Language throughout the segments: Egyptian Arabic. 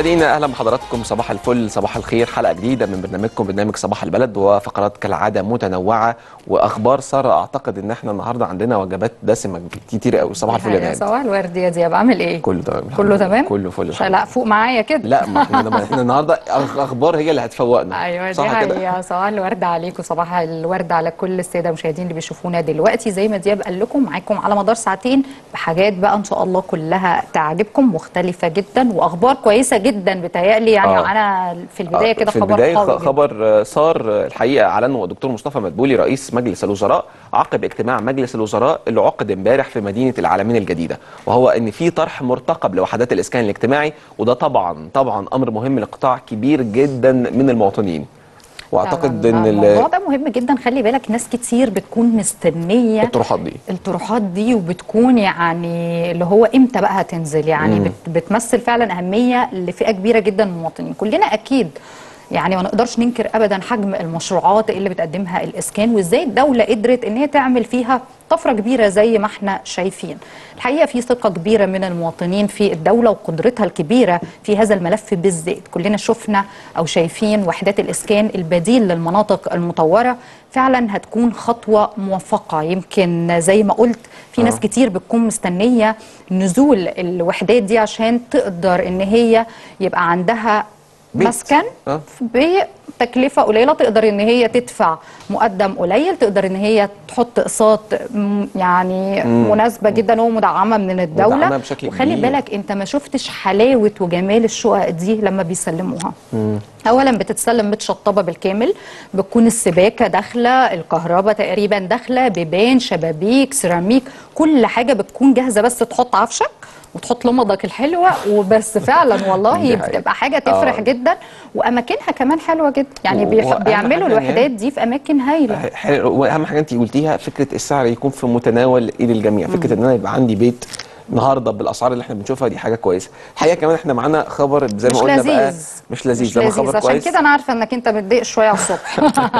مشاهدينا اهلا بحضراتكم صباح الفل صباح الخير حلقه جديده من برنامجكم برنامج صباح البلد وفقرات كالعاده متنوعه واخبار ساره اعتقد ان احنا النهارده عندنا وجبات دسمه كتير قوي صباح الفل يا يا نهاد صباح الورد يا دياب عامل ايه؟ كله تمام الحمد كله لله. تمام؟ كله فل مش الحمد لا فوق معايا كده لا ما احنا ما احنا النهارده أخ- اخبار هي اللي هتفوقنا ايوه دي صح كده حقيقه صباح الورد عليكم صباح الورد على كل الساده المشاهدين اللي بيشوفونا دلوقتي زي ما دياب قال لكم معاكم على مدار ساعتين بحاجات بقى ان شاء الله كلها تعجبكم مختلفه جدا واخبار كويسه جدا بتهيألي يعني آه. معانا في البدايه آه، كده في خبر البدايه قوي خ- جداً. خبر آه، صار آه، الحقيقه اعلنه الدكتور مصطفى مدبولي رئيس مجلس الوزراء عقب اجتماع مجلس الوزراء اللي عقد امبارح في مدينه العالمين الجديده وهو ان في طرح مرتقب لوحدات الاسكان الاجتماعي وده طبعا طبعا امر مهم لقطاع كبير جدا من المواطنين واعتقد طبعاً ان ال- الموضوع ده مهم جدا خلي بالك ناس كتير بتكون مستنيه الطروحات دي الطروحات دي وبتكون يعني اللي هو امتى بقى هتنزل يعني مم. بت بتمثل فعلا اهميه لفئه كبيره جدا من المواطنين كلنا اكيد يعني ما نقدرش ننكر ابدا حجم المشروعات اللي بتقدمها الاسكان وازاي الدوله قدرت ان هي تعمل فيها طفره كبيره زي ما احنا شايفين الحقيقه في ثقه كبيره من المواطنين في الدوله وقدرتها الكبيره في هذا الملف بالذات كلنا شفنا او شايفين وحدات الاسكان البديل للمناطق المطوره فعلا هتكون خطوه موفقه يمكن زي ما قلت في ناس آه. كتير بتكون مستنيه نزول الوحدات دي عشان تقدر ان هي يبقى عندها بيت. مسكن آه. بتكلفه قليله تقدر ان هي تدفع مقدم قليل تقدر ان هي تحط اقساط م- يعني مم. مناسبه جدا ومدعمه من الدوله مدعمة بشكل وخلي كبير. بالك انت ما شفتش حلاوه وجمال الشقق دي لما بيسلموها اولا بتتسلم متشطبه بالكامل بتكون السباكه داخله الكهرباء تقريبا داخله بيبان شبابيك سيراميك كل حاجه بتكون جاهزه بس تحط عفشك وتحط لمضك الحلوه وبس فعلا والله دي حقيقة. بتبقى حاجه تفرح آه. جدا واماكنها كمان حلوه جدا يعني و- بيح- وأهم بيعملوا حاجة الوحدات يعني- دي في اماكن هايله حلو واهم حاجه انت قلتيها فكره السعر يكون في متناول ايد الجميع فكره ان انا يبقى عندي بيت النهارده بالاسعار اللي احنا بنشوفها دي حاجه كويسه الحقيقه كمان احنا معانا خبر زي ما مش قلنا بقى لذيذ مش لذيذ مش لما لذيذ خبر عشان كويس كده انا عارفه انك انت متضايق شويه على الصبح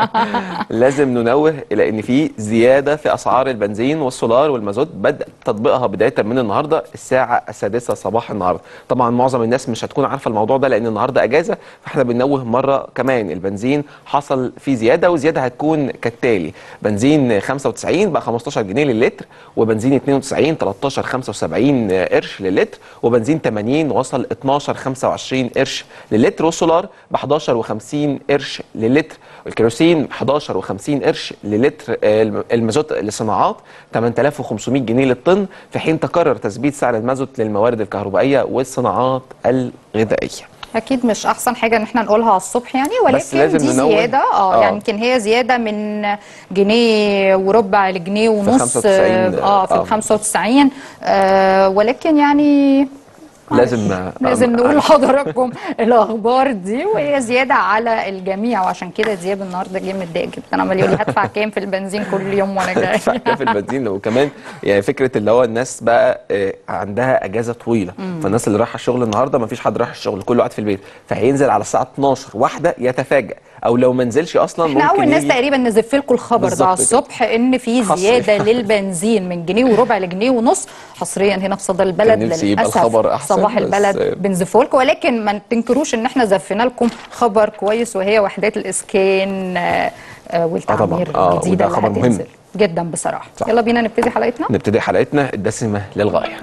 لازم ننوه الى ان في زياده في اسعار البنزين والسولار والمازوت بدا تطبيقها بدايه من النهارده الساعه السادسه صباح النهارده طبعا معظم الناس مش هتكون عارفه الموضوع ده لان النهارده اجازه فاحنا بننوه مره كمان البنزين حصل فيه زياده والزياده هتكون كالتالي بنزين 95 بقى 15 جنيه للتر وبنزين 92 13 75 قرش للتر وبنزين 80 وصل 12 25 قرش للتر والسولار ب 11 و50 قرش للتر والكيروسين 11 و50 قرش للتر آه، الم- المازوت للصناعات 8500 جنيه للطن في حين تكرر تثبيت سعر المازوت للموارد الكهربائيه والصناعات الغذائيه اكيد مش احسن حاجه ان احنا نقولها على الصبح يعني بس ولكن لازم دي ننوه. زياده اه, آه. يعني يمكن هي زياده من جنيه وربع لجنيه ونص 95 اه في آه. ال 95 آه ولكن يعني لازم معلش، لازم نقول لحضراتكم الاخبار دي وهي زياده على الجميع وعشان كده دياب النهارده جه متضايق جدا عمال يقول لي هدفع كام في البنزين كل يوم وانا جاي في البنزين وكمان يعني فكره اللي هو الناس بقى آه، عندها اجازه طويله فالناس اللي رايحه الشغل النهارده ما فيش حد رايح الشغل كله قاعد في البيت فهينزل على الساعه 12 واحده يتفاجئ او لو ما نزلش اصلا احنا ممكن اول ناس يجي- تقريبا نزف لكم الخبر ده بالظبط على كده. الصبح ان في حصري. زياده للبنزين من جنيه وربع لجنيه ونص حصريا هنا في صدى البلد كان نفسي يبقى للاسف الخبر أحسن، صباح بس- البلد بنزفه لكم ولكن ما تنكروش ان احنا زفنا لكم خبر كويس وهي وحدات الاسكان آه، آه، والتعمير آه، وده الجديده اللي خبر مهم. هتنزل جدا بصراحه صح. يلا بينا نبتدي حلقتنا نبتدي حلقتنا الدسمه للغايه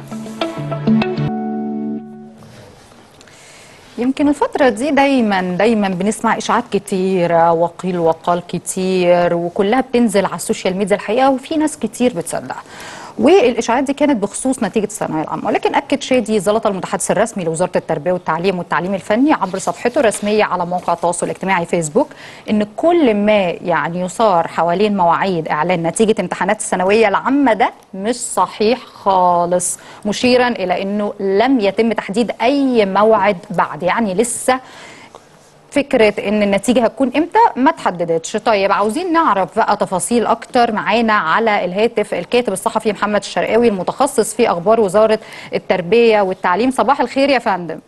يمكن الفترة دي دايما دايما بنسمع إشاعات كتيرة وقيل وقال كتير وكلها بتنزل على السوشيال ميديا الحقيقة وفي ناس كتير بتصدقها والإشاعات دي كانت بخصوص نتيجة الثانوية العامة ولكن أكد شادي زلطة المتحدث الرسمي لوزارة التربية والتعليم والتعليم الفني عبر صفحته الرسمية على موقع التواصل الاجتماعي فيسبوك إن كل ما يعني يصار حوالين مواعيد إعلان نتيجة امتحانات الثانوية العامة ده مش صحيح خالص مشيرا إلى أنه لم يتم تحديد أي موعد بعد يعني لسه فكرة ان النتيجة هتكون امتى ما تحددتش طيب عاوزين نعرف بقى تفاصيل اكتر معانا على الهاتف الكاتب الصحفي محمد الشرقاوي المتخصص في اخبار وزارة التربية والتعليم صباح الخير يا فندم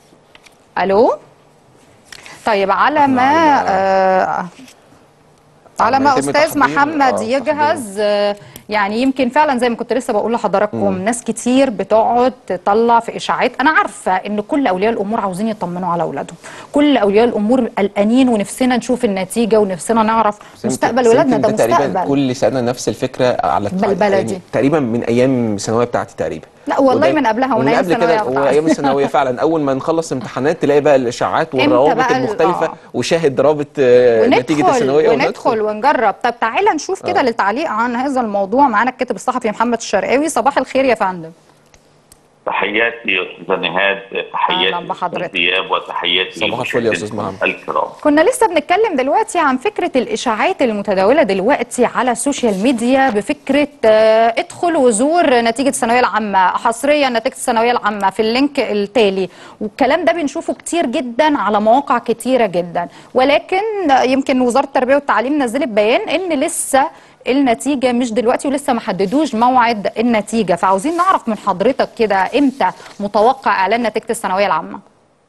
الو طيب على ما آه على ما يتم استاذ تحضير- محمد آه، يجهز آه، يعني يمكن فعلا زي ما كنت لسه بقول لحضراتكم ناس كتير بتقعد تطلع في اشاعات انا عارفه ان كل اولياء الامور عاوزين يطمنوا على اولادهم كل اولياء الامور قلقانين ونفسنا نشوف النتيجه ونفسنا نعرف بس يمكن- مستقبل بس ولادنا يمكن ده تقريبا مستقبل كل سنه نفس الفكره على بالبلدي. يعني تقريبا من ايام الثانويه بتاعتي تقريبا لا والله وده- من قبلها ومن ومن أيام قبل كده الثانوية بتاعتي. وايام الثانويه فعلا اول ما نخلص امتحانات تلاقي بقى الاشاعات إمتى والروابط بقى ال- المختلفه آه. وشاهد رابط آه، نتيجه وندخل الثانويه وندخل ونجرب طب تعالى نشوف كده للتعليق عن هذا الموضوع معانا الكاتب الصحفي محمد الشرقاوي صباح الخير يا فندم تحياتي يا استاذه نهاد تحياتي أهلاً بحضرتك. أستاذ دياب وتحياتي صباح الفل يا أستاذ لمشاهدينا محمد. الكرام كنا لسه بنتكلم دلوقتي عن فكرة الإشاعات المتداولة دلوقتي على السوشيال ميديا بفكرة آه، ادخل وزور نتيجة الثانوية العامة حصريا نتيجة الثانوية العامة في اللينك التالي والكلام ده بنشوفه كتير جدا على مواقع كتيرة جدا ولكن آه، يمكن وزارة التربية والتعليم نزلت بيان إن لسه النتيجة مش دلوقتي ولسه ما حددوش موعد النتيجة فعاوزين نعرف من حضرتك كده امتى متوقع إعلان نتيجة الثانوية العامة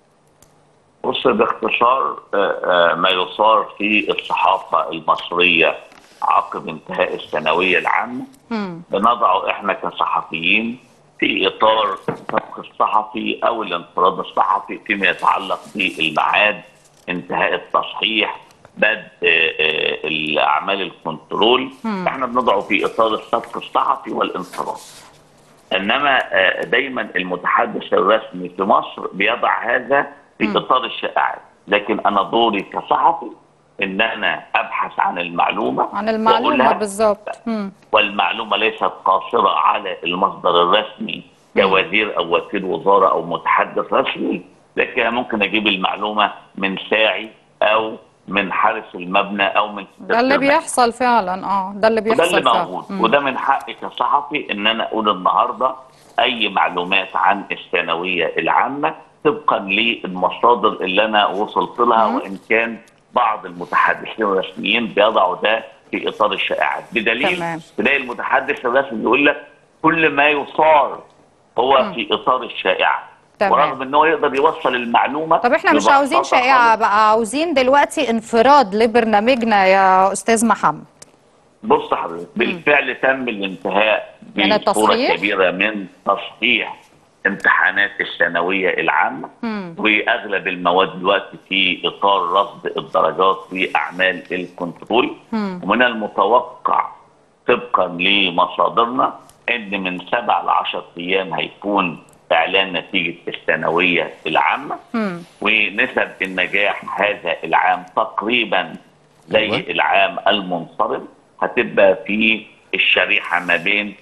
بص باختصار آه، آه، ما يصار في الصحافه المصريه عقب انتهاء الثانويه العامه بنضعه احنا كصحفيين في اطار السبق الصحفي او الانفراد الصحفي فيما يتعلق بالميعاد انتهاء التصحيح بدء آه، آه، الاعمال الكنترول احنا بنضعه في اطار السبق الصحفي والانفراد انما آه، دايما المتحدث الرسمي في مصر بيضع هذا في اطار الشائعات لكن انا دوري كصحفي ان انا ابحث عن المعلومه عن المعلومة وأقولها بالظبط مم. والمعلومه ليست قاصره على المصدر الرسمي كوزير او وكيل وزاره او متحدث رسمي لكن أنا ممكن اجيب المعلومه من ساعي او من حارس المبنى او من ده اللي بيحصل فعلا اه ده اللي وده بيحصل اللي فعلا موجود مم. وده من حقي كصحفي ان انا اقول النهارده اي معلومات عن الثانويه العامه طبقا للمصادر اللي انا وصلت لها وان كان بعض المتحدثين الرسميين بيضعوا ده في اطار الشائعات بدليل تمام. تلاقي المتحدث الرسمي يقول لك كل ما يصار هو في اطار الشائعه تمام. ورغم ان هو يقدر يوصل المعلومه طب احنا مش ببساطة عاوزين شائعة خالص. بقى عاوزين دلوقتي انفراد لبرنامجنا يا استاذ محمد بص حضرتك بالفعل تم الانتهاء من بصورة التصحيح؟ كبيرة من تصحيح امتحانات الثانوية العامة وأغلب المواد دلوقتي في إطار رصد الدرجات وأعمال الكنترول ومن المتوقع طبقا لمصادرنا إن من سبع لعشر أيام هيكون إعلان نتيجة الثانوية العامة ونسب النجاح هذا العام تقريبا زي أيوة. العام المنصرم هتبقى في الشريحة ما بين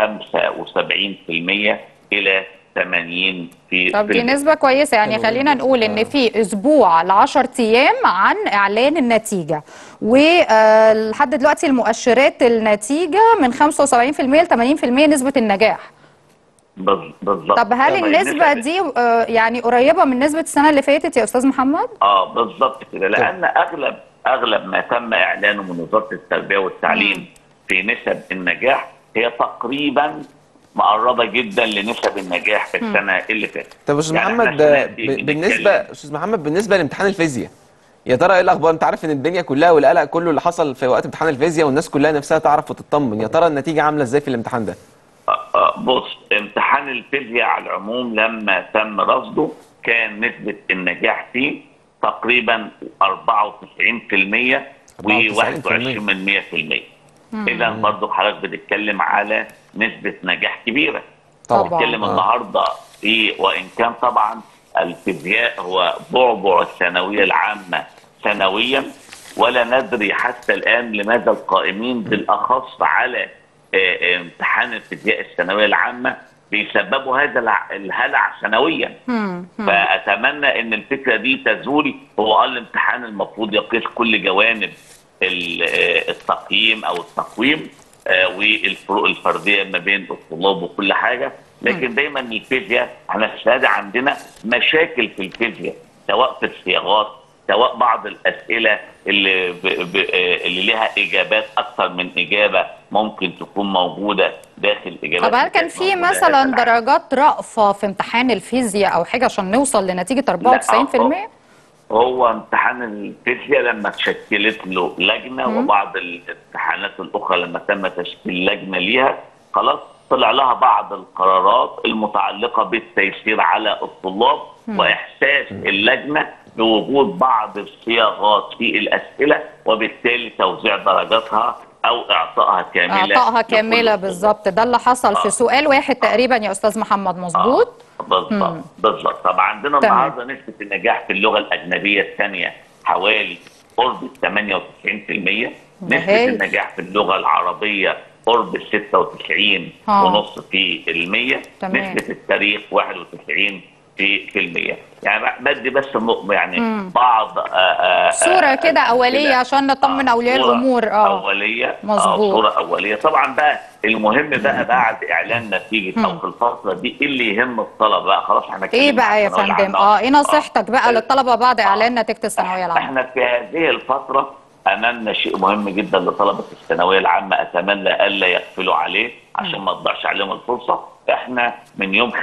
75% إلى 80 في طب في دي المية. نسبة كويسة يعني خلينا نقول ان في اسبوع ل 10 ايام عن اعلان النتيجة ولحد دلوقتي المؤشرات النتيجة من 75% ل 80% نسبة النجاح بز- بالظبط طب هل طبعاً النسبة النسب- دي آه، يعني قريبة من نسبة السنة اللي فاتت يا استاذ محمد؟ اه بالظبط كده لان اغلب اغلب ما تم اعلانه من وزاره التربيه والتعليم في نسب النجاح هي تقريبا مقربه جدا لنسب النجاح في السنه اللي فاتت طب استاذ يعني محمد إحنا السنة ب- دي بالنسبه بنتكلم- استاذ محمد بالنسبه لامتحان الفيزياء يا ترى ايه الاخبار انت عارف ان الدنيا كلها والقلق كله اللي حصل في وقت امتحان الفيزياء والناس كلها نفسها تعرف وتطمن يا ترى النتيجه عامله ازاي في الامتحان ده آه، آه، بص امتحان الفيزياء على العموم لما تم رصده كان نسبة النجاح فيه تقريبا 94% و21 من 100% إذا برضه حضرتك بتتكلم على نسبة نجاح كبيرة طبعاً. بتتكلم آه. النهارده في وإن كان طبعا الفيزياء هو بعبع الثانوية العامة سنويا ولا ندري حتى الآن لماذا القائمين بالأخص على آه، آه، امتحان الفيزياء الثانويه العامه بيسببوا هذا الع- الهلع سنويا فاتمنى ان الفكره دي تزول هو قال الامتحان المفروض يقيس كل جوانب ال- آه، التقييم او التقويم آه، والفروق الفرديه ما بين الطلاب وكل حاجه لكن دايما الفيزياء احنا الشهاده عندنا مشاكل في الفيزياء سواء في الصياغات سواء بعض الاسئله اللي ب... ب... آه، اللي لها اجابات اكثر من اجابه ممكن تكون موجوده داخل اجابات طب هل كان كانت في موجودة مثلا هذا العام. درجات رأفة في امتحان الفيزياء او حاجة عشان نوصل لنتيجة 94%؟ هو امتحان الفيزياء لما تشكلت له لجنه مم. وبعض الامتحانات الاخرى لما تم تشكيل لجنه ليها خلاص طلع لها بعض القرارات المتعلقه بالتيسير على الطلاب واحساس اللجنه بوجود بعض الصياغات في الاسئله وبالتالي توزيع درجاتها او اعطائها كامله اعطائها لكل كامله الطلاب. بالظبط ده اللي حصل في آه. سؤال واحد تقريبا يا استاذ محمد مظبوط آه، بالظبط بالظبط طب عندنا تمام. النهارده نسبه النجاح في اللغه الاجنبيه الثانيه حوالي قرب ال 98% نسبه هايل. النجاح في اللغه العربيه قرب ال 96 آه. ونص في المية تمام. نسبه التاريخ 91 في في المية يعني بدي بس النقطة يعني مم. بعض آه، آه، صورة آه، كده أولية كده. عشان نطمن آه، أولياء صورة الأمور اه أولية مظبوط. آه صورة أولية طبعا بقى المهم بقى بعد إعلان نتيجة أو مم. في الفترة دي إيه اللي يهم الطلبة بقى خلاص احنا ايه اتكلمنا بقى عن يا الثانوية فندم العامة. اه ايه نصيحتك بقى آه. للطلبة بعد آه. اعلان نتيجة الثانوية العامة احنا في هذه الفترة أمامنا شيء مهم جدا لطلبة الثانوية العامة أتمنى ألا يغفلوا عليه عشان ما تضيعش عليهم الفرصة احنا من يوم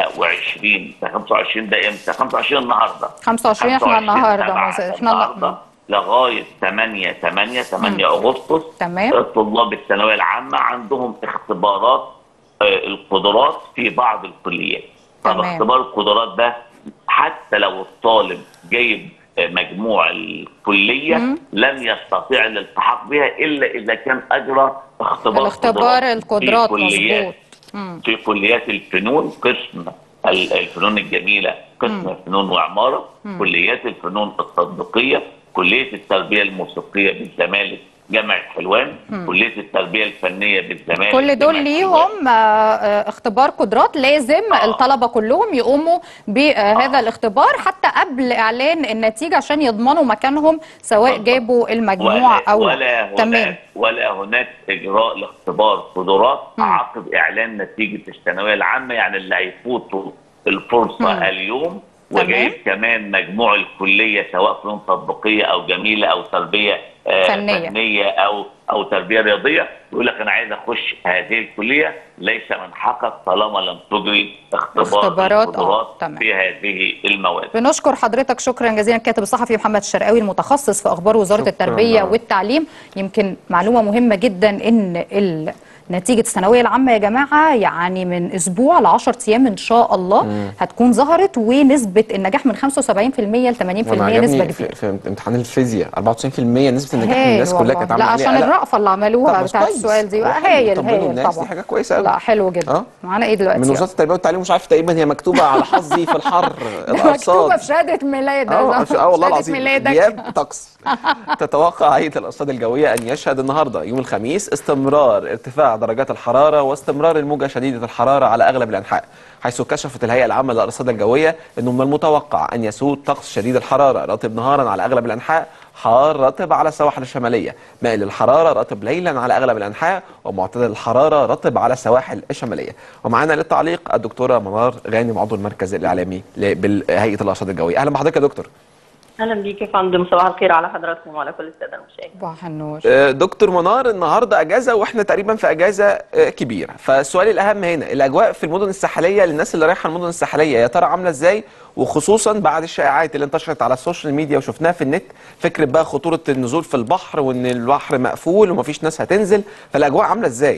25 25 ده امتى؟ 25 النهارده 25 احنا النهارده سبعة مز- احنا النهارده لغايه 8 8 8 اغسطس تمام. طلاب الثانويه العامه عندهم اختبارات آه، القدرات في بعض الكليات طب تمام. اختبار القدرات ده حتى لو الطالب جايب آه، مجموع الكليه مم. لن يستطيع الالتحاق بها الا اذا كان اجرى اختبار الاختبار قدرات القدرات في كليات مظبوط مم. في كليات الفنون قسم ال- الفنون الجميله قسم الفنون وعماره كليات الفنون التطبيقيه كليه التربيه الموسيقيه بالزمالك جامعه حلوان كليه التربيه الفنيه بالزمالك كل دول جامعة حلوان. ليهم آه، آه، اختبار قدرات لازم آه. الطلبة كلهم يقوموا بهذا الاختبار حتى قبل اعلان النتيجة عشان يضمنوا مكانهم سواء بالضبط. جابوا المجموع ولا او ولا لا. هناك تمام ولا هناك اجراء لاختبار قدرات مم. عقب اعلان نتيجه الثانويه العامه يعني اللي هيفوتوا الفرصه مم. اليوم تمام. وجايب كمان مجموع الكليه سواء فنون تطبيقيه او جميله او تربيه آه، فنية. فنيه او او تربيه رياضيه يقول لك انا عايز اخش هذه الكليه ليس من حقك طالما لم تجري اختبار اختبارات، آه، القدرات تمام. في هذه المواد بنشكر حضرتك شكرا جزيلا الكاتب الصحفي محمد الشرقاوي المتخصص في اخبار وزاره شكراً. التربيه والتعليم يمكن معلومه مهمه جدا ان ال... نتيجة الثانوية العامة يا جماعة يعني من أسبوع ل 10 أيام إن شاء الله هتكون ظهرت ونسبة النجاح من 75% ل 80% وانا نسبة عجبني كبيرة في, في امتحان الفيزياء 94% نسبه النجاح هايل الناس كلها والله. كانت لا عامله عشان عليه قلق. الرأفة اللي عملوها طب بس بتاعت كويس. السؤال دي هو حلو، هايل يطمنوا هايل الناس، طبعا دي حاجة كويسة أوي. لا حلو جدا آه. معانا ايه دلوقتي من وزاره التربيه والتعليم مش عارف تقريبا هي مكتوبه على حظي في الحر مكتوبة الارصاد في شهادة ميلاد اه عش- اه والله شهادة العظيم ميلادك غياب طقس تتوقع هيئه الارصاد الجويه ان يشهد النهارده يوم الخميس استمرار ارتفاع درجات الحراره واستمرار الموجه شديده الحراره على اغلب الانحاء حيث كشفت الهيئه العامه للارصاد الجويه انه من المتوقع ان يسود طقس شديد الحراره رطب نهارا على اغلب الانحاء حار رطب على السواحل الشماليه مائل الحراره رطب ليلا على اغلب الانحاء ومعتدل الحراره رطب على السواحل الشماليه ومعانا للتعليق الدكتوره منار غانم عضو المركز الاعلامي ل- بالهيئه الارصاد الجويه اهلا بحضرتك يا دكتور اهلا بيك يا فندم صباح الخير على حضراتكم وعلى كل الساده المشاهدين صباح النور آه، دكتور منار النهارده اجازه واحنا تقريبا في اجازه آه، كبيره فالسؤال الاهم هنا الاجواء في المدن الساحليه للناس اللي رايحه المدن الساحليه يا ترى عامله ازاي وخصوصا بعد الشائعات اللي انتشرت على السوشيال ميديا وشفناها في النت فكره بقى خطوره النزول في البحر وان البحر مقفول ومفيش ناس هتنزل فالاجواء عامله ازاي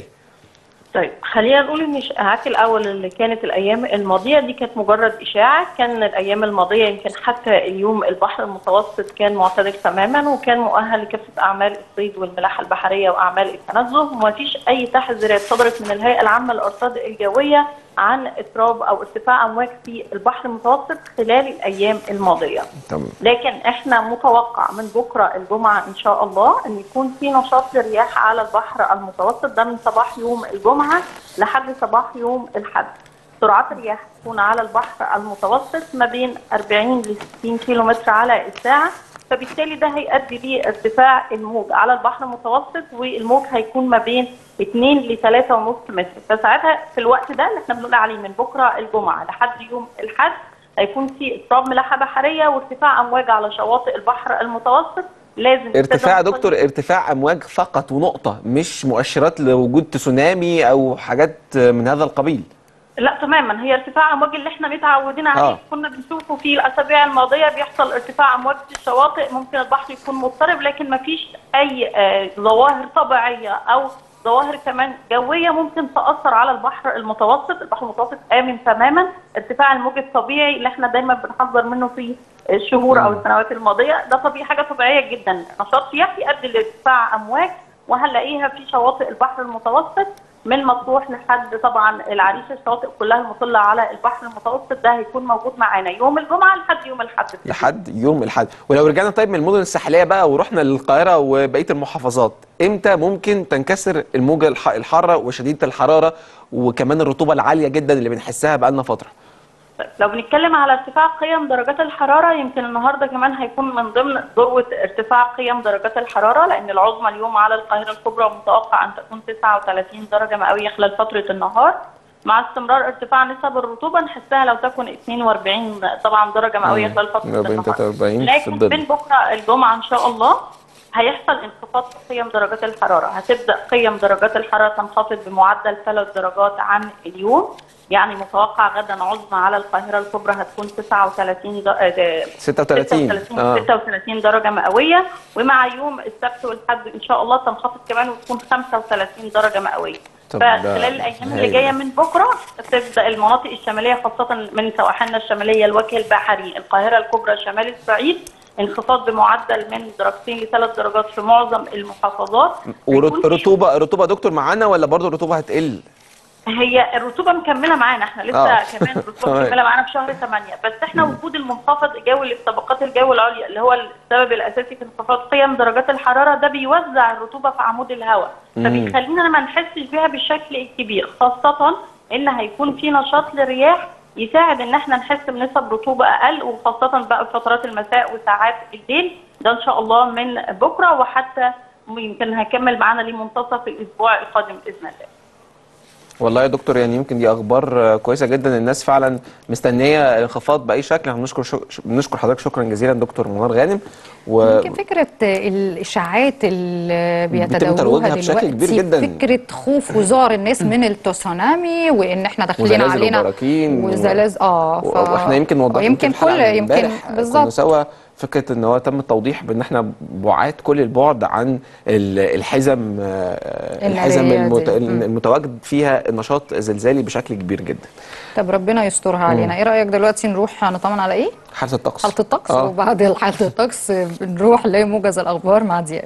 طيب خلينا نقول ان الاشاعات الاول اللي كانت الايام الماضيه دي كانت مجرد اشاعه كان الايام الماضيه يمكن حتى اليوم البحر المتوسط كان معتدل تماما وكان مؤهل لكافه اعمال الصيد والملاحه البحريه واعمال التنزه وما فيش اي تحذيرات صدرت من الهيئه العامه للارصاد الجويه عن اضطراب او ارتفاع امواج في البحر المتوسط خلال الايام الماضيه. تمام لكن احنا متوقع من بكره الجمعه ان شاء الله ان يكون في نشاط للرياح على البحر المتوسط ده من صباح يوم الجمعه لحد صباح يوم الاحد. سرعات الرياح تكون على البحر المتوسط ما بين 40 ل 60 كيلو متر على الساعه فبالتالي ده هيؤدي لارتفاع الموج على البحر المتوسط والموج هيكون ما بين 2 ل 3.5 متر فساعتها في الوقت ده اللي احنا بنقول عليه من بكره الجمعه لحد يوم الاحد هيكون في اضطراب ملاحه بحريه وارتفاع امواج على شواطئ البحر المتوسط لازم ارتفاع يا تبقى دكتور ارتفاع امواج فقط ونقطه مش مؤشرات لوجود تسونامي او حاجات من هذا القبيل لا تماما هي ارتفاع امواج اللي احنا متعودين عليه آه. كنا بنشوفه في الاسابيع الماضيه بيحصل ارتفاع امواج في الشواطئ ممكن البحر يكون مضطرب لكن ما فيش اي آه، ظواهر طبيعيه او ظواهر كمان جويه ممكن تاثر على البحر المتوسط البحر المتوسط امن تماما ارتفاع الموج الطبيعي اللي احنا دايما بنحذر منه في الشهور او السنوات الماضيه ده طبيعي حاجه طبيعيه جدا نشاط سياحي يؤدي لارتفاع امواج وهنلاقيها في شواطئ البحر المتوسط من مطروح لحد طبعا العريش الشواطئ كلها المطله على البحر المتوسط ده هيكون موجود معانا يوم الجمعه لحد يوم الاحد لحد يوم الاحد ولو رجعنا طيب من المدن الساحليه بقى ورحنا للقاهره وبقيه المحافظات امتى ممكن تنكسر الموجه الح- الحاره وشديده الحراره وكمان الرطوبه العاليه جدا اللي بنحسها بقالنا فتره لو بنتكلم على ارتفاع قيم درجات الحراره يمكن النهارده كمان هيكون من ضمن ذروه ارتفاع قيم درجات الحراره لان العظمى اليوم على القاهره الكبرى متوقع ان تكون 39 درجه مئويه خلال فتره النهار مع استمرار ارتفاع نسب الرطوبه نحسها لو تكن 42 طبعا درجه مئويه مم. خلال فتره 40 النهار 43 في لكن الظل. بين بكره الجمعه ان شاء الله هيحصل انخفاض في قيم درجات الحراره هتبدا قيم درجات الحراره تنخفض بمعدل ثلاث درجات عن اليوم يعني متوقع غدا عظمى على القاهره الكبرى هتكون 39 د- آه، 36 36 اه 36 درجه مئويه ومع يوم السبت والحد ان شاء الله تنخفض كمان وتكون 35 درجه مئويه طب ده فخلال الايام اللي هايل. جايه من بكره تبدا المناطق الشماليه خاصه من سواحلنا الشماليه الوجه البحري القاهره الكبرى شمال الصعيد انخفاض بمعدل من درجتين لثلاث درجات في معظم المحافظات هيكون في ورطوبه الرطوبه يا دكتور معانا ولا برضه الرطوبه هتقل هي الرطوبه مكمله معانا احنا لسه آه. كمان الرطوبه تمام. مكمله معانا في شهر 8 بس احنا وجود المنخفض الجوي اللي في طبقات الجو العليا اللي هو السبب الاساسي في انخفاض قيم درجات الحراره ده بيوزع الرطوبه في عمود الهواء فبيخلينا ما نحسش بيها بالشكل الكبير خاصه ان هيكون في نشاط للرياح يساعد ان احنا نحس بنسب رطوبه اقل وخاصه بقى في فترات المساء وساعات الليل ده ان شاء الله من بكره وحتى يمكن هيكمل معانا لمنتصف الاسبوع القادم باذن الله والله يا دكتور يعني يمكن دي اخبار آه، كويسه جدا الناس فعلا مستنيه الانخفاض باي شكل احنا بنشكر شك... بنشكر حضرتك شكرا جزيلا دكتور منار غانم و يمكن فكرة الإشاعات اللي بيتم بيتداولوها ترويجها بشكل دلوقتي كبير جداً. فكرة خوف وذعر الناس من التسونامي وإن إحنا داخلين وزلازل علينا وبراكين و- وزلازل اه و- واحنا يمكن وضحنا يمكن في الحلقة كل يمكن امبارح كنا بالظبط سوا فكره ان هو تم التوضيح بان احنا بعاد كل البعد عن ال- الحزم آه، الحزم النارية المت... دي. مم. المتواجد فيها النشاط الزلزالي بشكل كبير جدا طب ربنا يسترها علينا ايه رأيك دلوقتي نروح نطمن على ايه؟ حاله الطقس حالة الطقس آه. وبعد حالة الطقس بنروح لموجز الأخبار مع دياب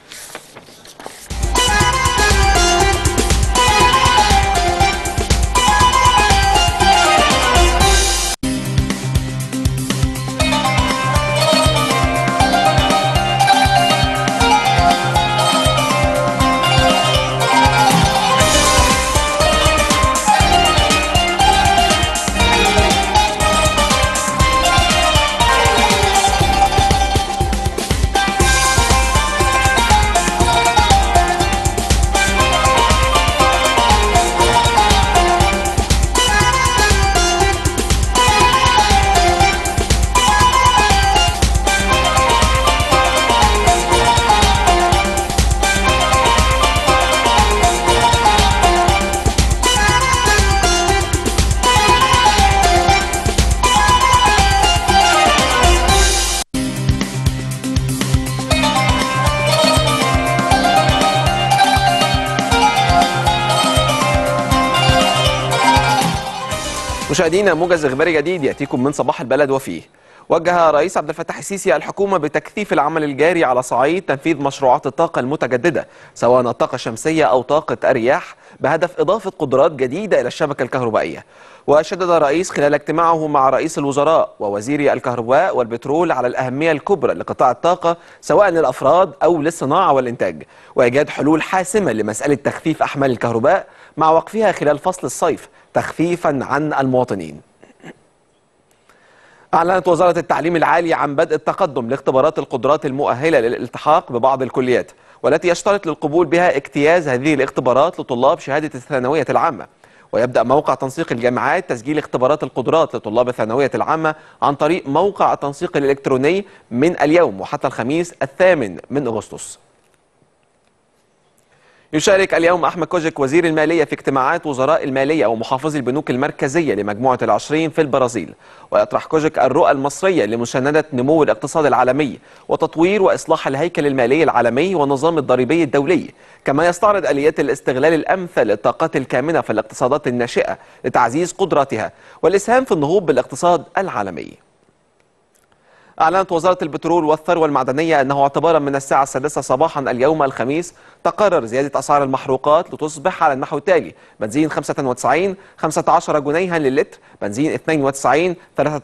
مشاهدينا موجز اخباري جديد ياتيكم من صباح البلد وفيه وجه رئيس عبد الفتاح السيسي الحكومه بتكثيف العمل الجاري على صعيد تنفيذ مشروعات الطاقه المتجدده سواء الطاقه الشمسيه او طاقه الرياح بهدف اضافه قدرات جديده الى الشبكه الكهربائيه وشدد الرئيس خلال اجتماعه مع رئيس الوزراء ووزير الكهرباء والبترول على الاهميه الكبرى لقطاع الطاقه سواء للافراد او للصناعه والانتاج وايجاد حلول حاسمه لمساله تخفيف احمال الكهرباء مع وقفها خلال فصل الصيف تخفيفا عن المواطنين أعلنت وزارة التعليم العالي عن بدء التقدم لاختبارات القدرات المؤهلة للالتحاق ببعض الكليات والتي يشترط للقبول بها اجتياز هذه الاختبارات لطلاب شهادة الثانوية العامة ويبدأ موقع تنسيق الجامعات تسجيل اختبارات القدرات لطلاب الثانوية العامة عن طريق موقع التنسيق الإلكتروني من اليوم وحتى الخميس الثامن من أغسطس يشارك اليوم أحمد كوجيك وزير المالية في اجتماعات وزراء المالية ومحافظي البنوك المركزية لمجموعة العشرين في البرازيل ويطرح كوجيك الرؤى المصرية لمساندة نمو الاقتصاد العالمي وتطوير وإصلاح الهيكل المالي العالمي والنظام الضريبي الدولي كما يستعرض آليات الاستغلال الأمثل للطاقات الكامنة في الاقتصادات الناشئة لتعزيز قدراتها والإسهام في النهوض بالاقتصاد العالمي أعلنت وزارة البترول والثروة المعدنية أنه اعتبارا من الساعة السادسة صباحا اليوم الخميس تقرر زيادة أسعار المحروقات لتصبح على النحو التالي بنزين 95 15 جنيها للتر بنزين 92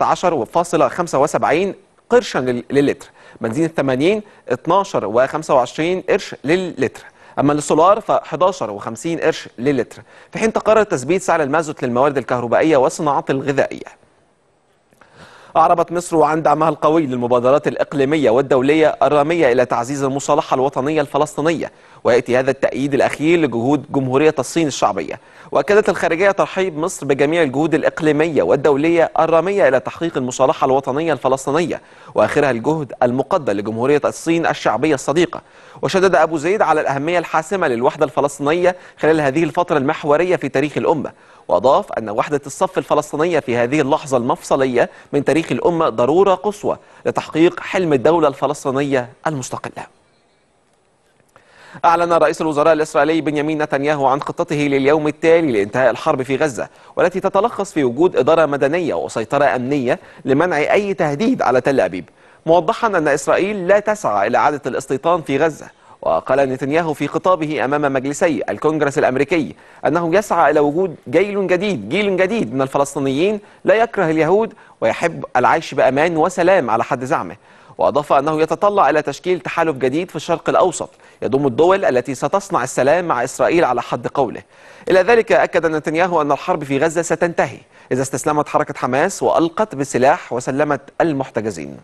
13.75 قرشا لل- للتر بنزين 80 12 و25 قرش للتر أما للسولار ف 11 و50 قرش للتر في حين تقرر تثبيت سعر المازوت للموارد الكهربائية والصناعات الغذائية أعربت مصر عن دعمها القوي للمبادرات الإقليمية والدولية الرامية إلى تعزيز المصالحة الوطنية الفلسطينية ويأتي هذا التأييد الأخير لجهود جمهورية الصين الشعبية وأكدت الخارجية ترحيب مصر بجميع الجهود الإقليمية والدولية الرامية إلى تحقيق المصالحة الوطنية الفلسطينية وآخرها الجهد المقدر لجمهورية الصين الشعبية الصديقة وشدد أبو زيد على الأهمية الحاسمة للوحدة الفلسطينية خلال هذه الفترة المحورية في تاريخ الأمة وأضاف أن وحدة الصف الفلسطينية في هذه اللحظة المفصلية من تاريخ الأمة ضرورة قصوى لتحقيق حلم الدولة الفلسطينية المستقلة أعلن رئيس الوزراء الإسرائيلي بنيامين نتنياهو عن خطته لليوم التالي لإنتهاء الحرب في غزة والتي تتلخص في وجود إدارة مدنية وسيطرة أمنية لمنع أي تهديد على تل أبيب موضحا أن إسرائيل لا تسعى إلى إعادة الاستيطان في غزة وقال نتنياهو في خطابه أمام مجلسي الكونغرس الأمريكي أنه يسعى إلى وجود جيل جديد جيل جديد من الفلسطينيين لا يكره اليهود ويحب العيش بأمان وسلام على حد زعمه وأضاف أنه يتطلع إلى تشكيل تحالف جديد في الشرق الأوسط يضم الدول التي ستصنع السلام مع إسرائيل على حد قوله إلى ذلك أكد نتنياهو أن الحرب في غزة ستنتهي إذا استسلمت حركة حماس وألقت بالسلاح وسلمت المحتجزين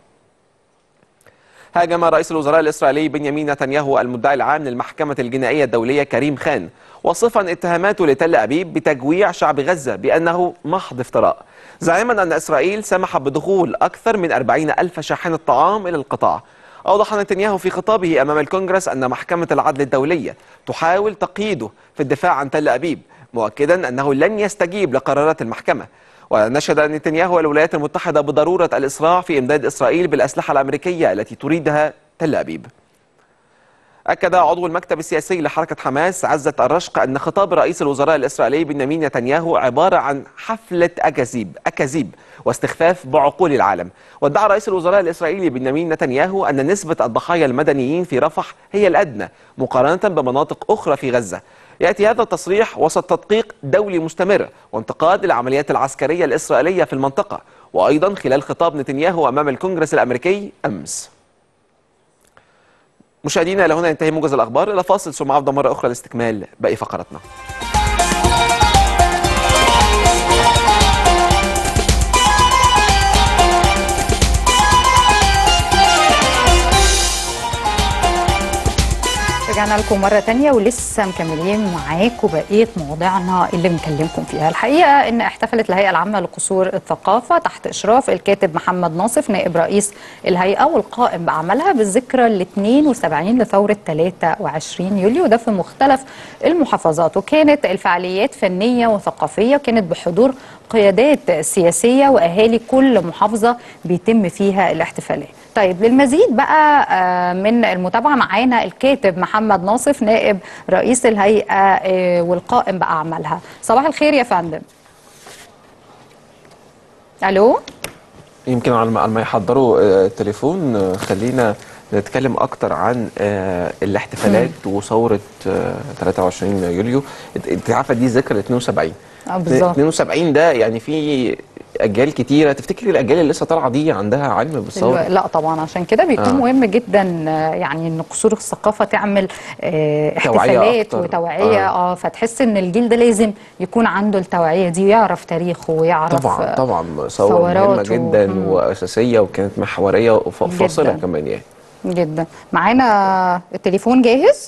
هاجم رئيس الوزراء الإسرائيلي بنيامين نتنياهو المدعي العام للمحكمة الجنائية الدولية كريم خان وصفا اتهاماته لتل أبيب بتجويع شعب غزة بأنه محض افتراء زعيما أن إسرائيل سمح بدخول أكثر من 40 ألف شاحنة طعام إلى القطاع أوضح نتنياهو في خطابه أمام الكونغرس أن محكمة العدل الدولية تحاول تقييده في الدفاع عن تل أبيب مؤكدا أنه لن يستجيب لقرارات المحكمة ونشد نتنياهو الولايات المتحدة بضرورة الإسراع في إمداد إسرائيل بالأسلحة الأمريكية التي تريدها تل أبيب أكد عضو المكتب السياسي لحركة حماس عزة الرشق أن خطاب رئيس الوزراء الإسرائيلي بنيامين نتنياهو عبارة عن حفلة أكاذيب أكاذيب واستخفاف بعقول العالم وادعى رئيس الوزراء الإسرائيلي بنيامين نتنياهو أن نسبة الضحايا المدنيين في رفح هي الأدنى مقارنة بمناطق أخرى في غزة يأتي هذا التصريح وسط تدقيق دولي مستمر وانتقاد العمليات العسكرية الإسرائيلية في المنطقة وأيضا خلال خطاب نتنياهو أمام الكونغرس الأمريكي أمس مشاهدينا الى هنا ينتهي موجز الاخبار الى فاصل ثم عوده مره اخرى لاستكمال باقي فقراتنا رجعنا لكم مرة تانية ولسه مكملين معاكم بقية مواضيعنا اللي بنكلمكم فيها الحقيقة ان احتفلت الهيئة العامة لقصور الثقافة تحت اشراف الكاتب محمد ناصف نائب رئيس الهيئة والقائم بعملها بالذكرى ال 72 لثورة 23 يوليو ده في مختلف المحافظات وكانت الفعاليات فنية وثقافية كانت بحضور قيادات سياسية واهالي كل محافظة بيتم فيها الاحتفالات طيب للمزيد بقى آه، من المتابعة معانا الكاتب محمد ناصف نائب رئيس الهيئة آه، والقائم بأعمالها صباح الخير يا فندم ألو يمكن على ما على ما يحضروا آه، التليفون آه، خلينا نتكلم اكتر عن آه، الاحتفالات وثوره آه، 23 يوليو انت- انت عارفه دي ذكرى 72 آه، بالظبط 72 ده يعني في اجيال كتيره تفتكري الاجيال اللي لسه طالعه دي عندها علم بالثوره لا طبعا عشان كده بيكون آه. آه. مهم جدا آه، يعني ان قصور الثقافه تعمل آه، توعية احتفالات أكتر. وتوعيه آه. اه فتحس ان الجيل ده لازم يكون عنده التوعيه دي ويعرف تاريخه ويعرف طبعا آه، طبعا ثوره مهمه ثورات و- جدا مم. واساسيه وكانت محوريه وفاصله جداً. كمان يعني جدا معانا التليفون جاهز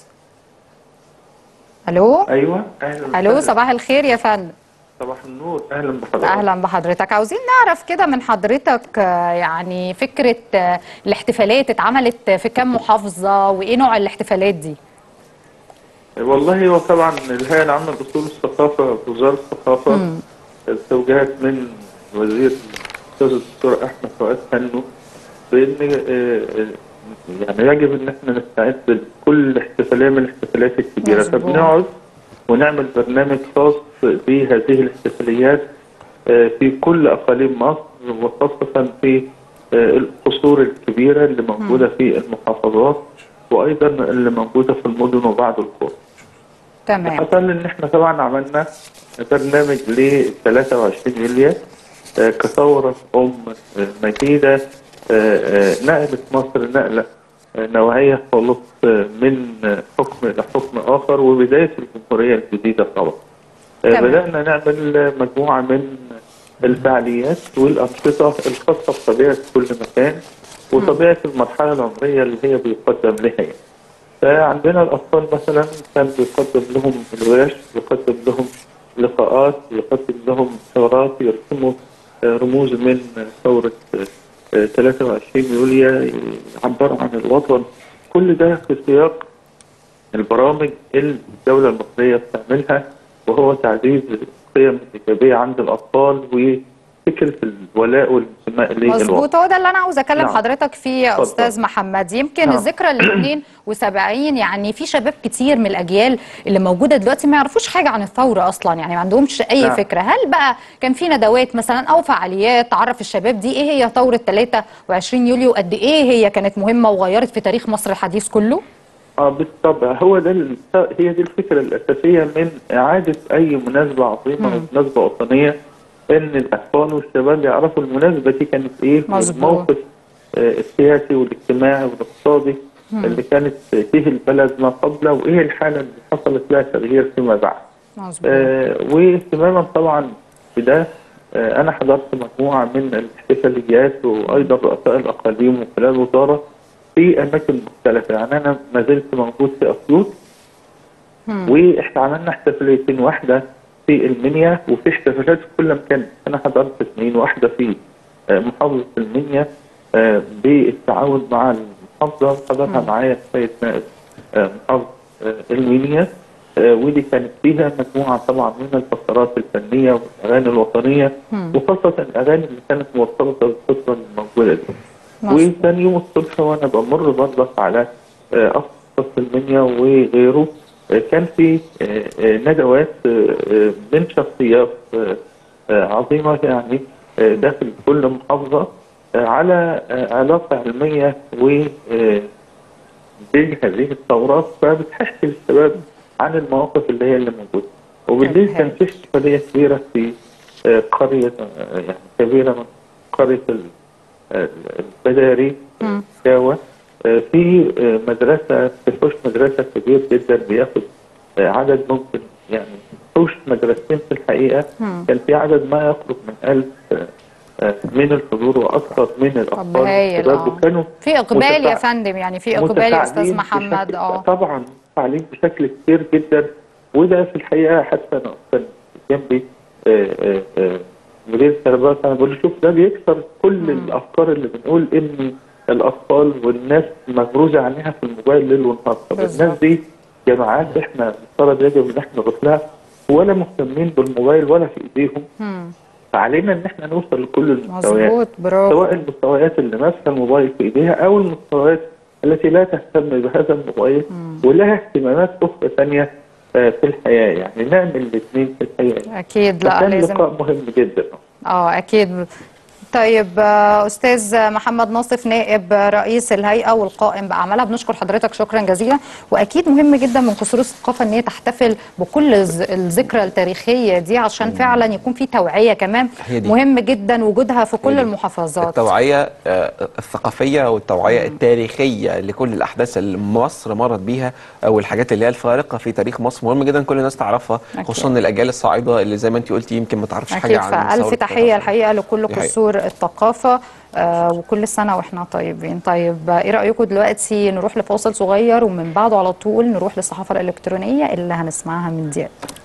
الو ايوه اهلا الو وسهلا. صباح الخير يا فندم صباح النور اهلا بحضرتك اهلا بحضرتك عاوزين نعرف كده من حضرتك آه، يعني فكره آه، الاحتفالات اتعملت في كام محافظه وايه نوع الاحتفالات دي والله هو طبعا الهيئة العامة لأصول الثقافة وزارة الثقافة توجيهات من وزير الأستاذ الدكتور أحمد فؤاد فنو بأن آه، آه، يعني يجب إن احنا نستعد لكل احتفالية من الاحتفاليات الكبيرة مظبوط. فبنقعد ونعمل برنامج خاص بهذه الاحتفاليات آه، في كل أقاليم مصر وخاصة في آه، القصور الكبيرة اللي موجودة في المحافظات وأيضا اللي موجودة في المدن وبعض القرى. تمام حصل ان احنا طبعا عملنا برنامج ل 23 يوليو آه، كثورة أم آه، مجيدة آه، آه، نقلت مصر نقلة آه، نوعية خالص آه، من آه، حكم إلى حكم آخر وبداية الجمهورية الجديدة طبعا آه، تمام. بدأنا نعمل آه، مجموعة من الفعاليات والأنشطة الخاصة بطبيعة كل مكان وطبيعة المرحلة العمرية اللي هي بيقدم لها يعني. فعندنا الأطفال مثلا كان بيقدم لهم الورش بيقدم لهم لقاءات بيقدم لهم حوارات يرسموا آه، رموز من ثورة آه، آه، 23 يوليو يعبروا عن الوطن كل ده في سياق البرامج اللي الدولة المصرية بتعملها وهو تعزيز القيم الإيجابية عند الأطفال وفكرة الولاء والانتماء للوطن مظبوط هو ده اللي انا عاوز اكلم نعم. حضرتك فيه يا اتفضل. استاذ محمد يمكن نعم. الذكرى ال 72 يعني في شباب كتير من الاجيال اللي موجوده دلوقتي ما يعرفوش حاجه عن الثوره اصلا يعني ما عندهمش اي نعم. فكره هل بقى كان في ندوات مثلا او فعاليات تعرف الشباب دي ايه هي ثوره 23 يوليو قد ايه هي كانت مهمه وغيرت في تاريخ مصر الحديث كله اه بالطبع هو ده ال- هي دي الفكره الاساسيه من اعاده اي مناسبه عظيمه ومناسبه وطنيه ان الاطفال والشباب يعرفوا المناسبه دي كانت ايه مظبوط. والموقف آه، السياسي والاجتماعي والاقتصادي اللي كانت فيه البلد ما قبل وايه الحاله اللي حصلت لها تغيير فيما بعد. مظبوط آه، واهتماما طبعا بده آه، انا حضرت مجموعه من الاحتفاليات وايضا رؤساء الاقاليم وخلال الوزاره في اماكن مختلفه يعني انا ما زلت موجود في اسيوط واحنا عملنا احتفاليتين واحده في المنيا وفي احتفالات في كل مكان انا حضرت اثنين واحده في آه، محافظه المنيا آه، بالتعاون مع المحافظه حضرها معايا السيد نائب آه، محافظه آه، المنيا آه، ودي كانت فيها مجموعه طبعا من الفقرات الفنيه والاغاني الوطنيه وخاصه الاغاني اللي كانت مرتبطه بالفتره الموجوده دي. مظبوط. وكان يوم الصبح وانا بمر برضه على آه، أقصى المنيا وغيره آه، كان في آه، آه، ندوات آه، آه، من شخصيات آه، آه، عظيمه يعني آه، داخل كل محافظه آه، على آه، علاقه علميه و آه، بين هذه الثورات فبتحكي للشباب عن المواقف اللي هي اللي موجوده وبالليل طيب كان في احتفاليه كبيره في آه، قريه آه، يعني كبيره من قريه ال- آه، البداري مم. شاوة آه، في آه، مدرسة في حوش مدرسة كبير جدا بياخد آه، عدد ممكن يعني حوش مدرستين في الحقيقة مم. كان في عدد ما يقرب من ألف آه، آه، من الحضور وأكثر من طب الأطفال هايل والشباب اه وكانوا في اقبال يا متفاع- فندم يعني في اقبال يا استاذ متفاعلين محمد بشكل- اه طبعا متفاعلين بشكل كبير جدا وده في الحقيقه حتى انا كان جنبي آه، آه، آه، مدير التربيه انا بقول له شوف ده بيكسر كل الافكار اللي بنقول ان الاطفال والناس مغروزه عليها في الموبايل ليل ونهار طب بالظبط. الناس دي جماعات احنا المفترض يجب ان احنا نروح لها ولا مهتمين بالموبايل ولا في ايديهم مم. فعلينا ان احنا نوصل لكل المستويات مظبوط برافو سواء المستويات اللي ماسكه الموبايل في ايديها او المستويات التي لا تهتم بهذا الموبايل ولها اهتمامات اخرى ثانيه آه، في الحياه يعني نعمل الاثنين في الحياه اكيد لا فكان لازم لقاء مهم جدا اه اكيد طيب آه، استاذ محمد ناصف نائب رئيس الهيئه والقائم باعمالها بنشكر حضرتك شكرا جزيلا واكيد مهم جدا من قصور الثقافه ان هي تحتفل بكل الز- الذكرى التاريخيه دي عشان فعلا يكون في توعيه كمان هي دي. مهم جدا وجودها في كل هي دي. المحافظات التوعية آه، الثقافية والتوعية التاريخية لكل الأحداث اللي مصر مرت بيها أو الحاجات اللي هي الفارقة في تاريخ مصر مهم جدا كل الناس تعرفها أكيد. خصوصا الأجيال الصاعدة اللي زي ما أنت قلتي يمكن ما تعرفش اكيد حاجة عن فالف ثورة تحيه 23. الحقيقه لكل دي حقيقة. قصور الثقافه آه وكل سنه واحنا طيبين طيب آه، ايه رايكم دلوقتي نروح لفاصل صغير ومن بعده على طول نروح للصحافه الالكترونيه اللي هنسمعها من دياب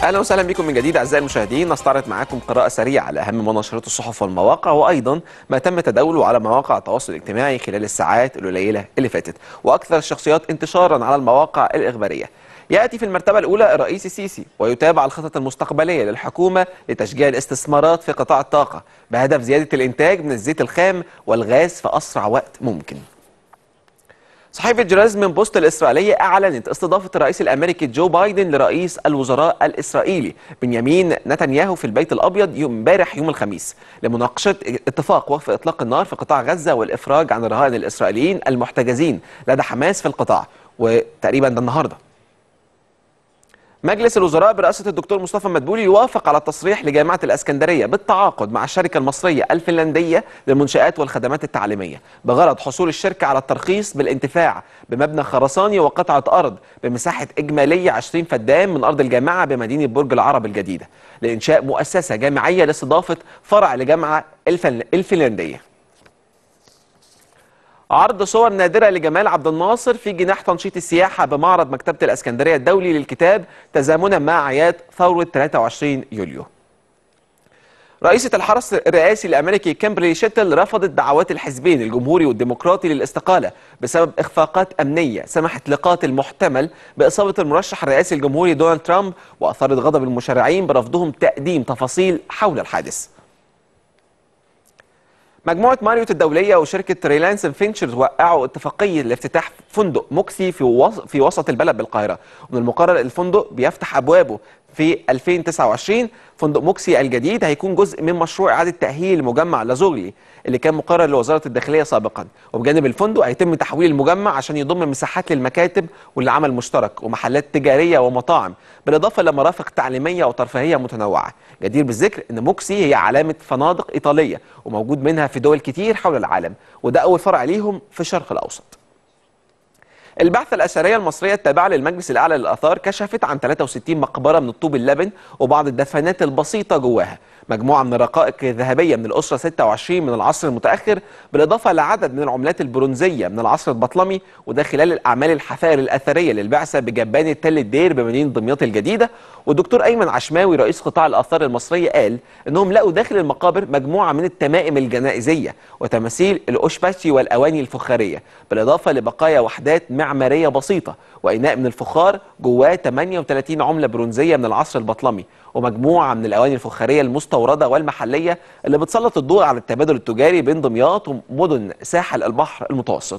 اهلا وسهلا بكم من جديد اعزائي المشاهدين نستعرض معاكم قراءه سريعه لاهم ما نشرته الصحف والمواقع وايضا ما تم تداوله على مواقع التواصل الاجتماعي خلال الساعات القليله اللي فاتت واكثر الشخصيات انتشارا على المواقع الاخباريه ياتي في المرتبه الاولى الرئيس السيسي ويتابع الخطط المستقبليه للحكومه لتشجيع الاستثمارات في قطاع الطاقه بهدف زياده الانتاج من الزيت الخام والغاز في اسرع وقت ممكن صحيفة جراز من بوست الإسرائيلية أعلنت استضافة الرئيس الأمريكي جو بايدن لرئيس الوزراء الإسرائيلي بنيامين نتنياهو في البيت الأبيض يوم امبارح يوم الخميس لمناقشة اتفاق وقف إطلاق النار في قطاع غزة والإفراج عن الرهائن الإسرائيليين المحتجزين لدى حماس في القطاع وتقريبا ده النهارده مجلس الوزراء برئاسة الدكتور مصطفى مدبولي يوافق على التصريح لجامعة الأسكندرية بالتعاقد مع الشركة المصرية الفنلندية للمنشآت والخدمات التعليمية بغرض حصول الشركة على الترخيص بالانتفاع بمبنى خرساني وقطعة أرض بمساحة إجمالية 20 فدان من أرض الجامعة بمدينة برج العرب الجديدة لإنشاء مؤسسة جامعية لاستضافة فرع لجامعة الفن... الفنلندية عرض صور نادرة لجمال عبد الناصر في جناح تنشيط السياحة بمعرض مكتبة الأسكندرية الدولي للكتاب تزامنا مع أعياد ثورة 23 يوليو رئيسة الحرس الرئاسي الأمريكي كيمبرلي شيتل رفضت دعوات الحزبين الجمهوري والديمقراطي للاستقالة بسبب إخفاقات أمنية سمحت لقاتل محتمل بإصابة المرشح الرئاسي الجمهوري دونالد ترامب وأثارت غضب المشرعين برفضهم تقديم تفاصيل حول الحادث مجموعة ماريوت الدولية وشركة ريلانس فينشرز وقعوا اتفاقية لافتتاح فندق مكسي في وسط في وسط البلد بالقاهرة ومن المقرر الفندق بيفتح أبوابه في 2029 فندق مكسي الجديد هيكون جزء من مشروع إعادة تأهيل مجمع لازوغلي اللي كان مقرر لوزارة الداخلية سابقا وبجانب الفندق هيتم تحويل المجمع عشان يضم مساحات للمكاتب والعمل المشترك ومحلات تجارية ومطاعم بالإضافة لمرافق تعليمية وترفيهية متنوعة جدير بالذكر أن موكسي هي علامة فنادق إيطالية وموجود منها في دول كتير حول العالم وده أول فرع ليهم في الشرق الأوسط البعثة الأثرية المصرية التابعة للمجلس الأعلى للآثار كشفت عن 63 مقبرة من الطوب اللبن وبعض الدفنات البسيطة جواها مجموعة من الرقائق الذهبية من الأسرة 26 من العصر المتأخر بالإضافة لعدد من العملات البرونزية من العصر البطلمي وده خلال الأعمال الحفائر الأثرية للبعثة بجبانة تل الدير بمدينة دمياط الجديدة والدكتور أيمن عشماوي رئيس قطاع الآثار المصرية قال إنهم لقوا داخل المقابر مجموعة من التمائم الجنائزية وتماثيل الأوشباشي والأواني الفخارية بالإضافة لبقايا وحدات معمارية بسيطة وإناء من الفخار جواه 38 عملة برونزية من العصر البطلمي ومجموعة من الأواني الفخارية المستوردة والمحلية اللي بتسلط الضوء على التبادل التجاري بين دمياط ومدن ساحل البحر المتوسط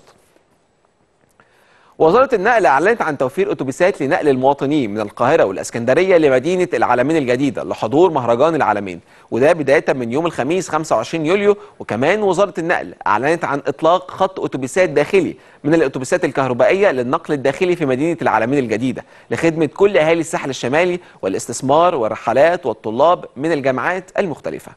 وزارة النقل أعلنت عن توفير أتوبيسات لنقل المواطنين من القاهرة والإسكندرية لمدينة العالمين الجديدة لحضور مهرجان العالمين وده بداية من يوم الخميس 25 يوليو وكمان وزارة النقل أعلنت عن إطلاق خط أتوبيسات داخلي من الأتوبيسات الكهربائية للنقل الداخلي في مدينة العالمين الجديدة لخدمة كل أهالي الساحل الشمالي والاستثمار والرحلات والطلاب من الجامعات المختلفة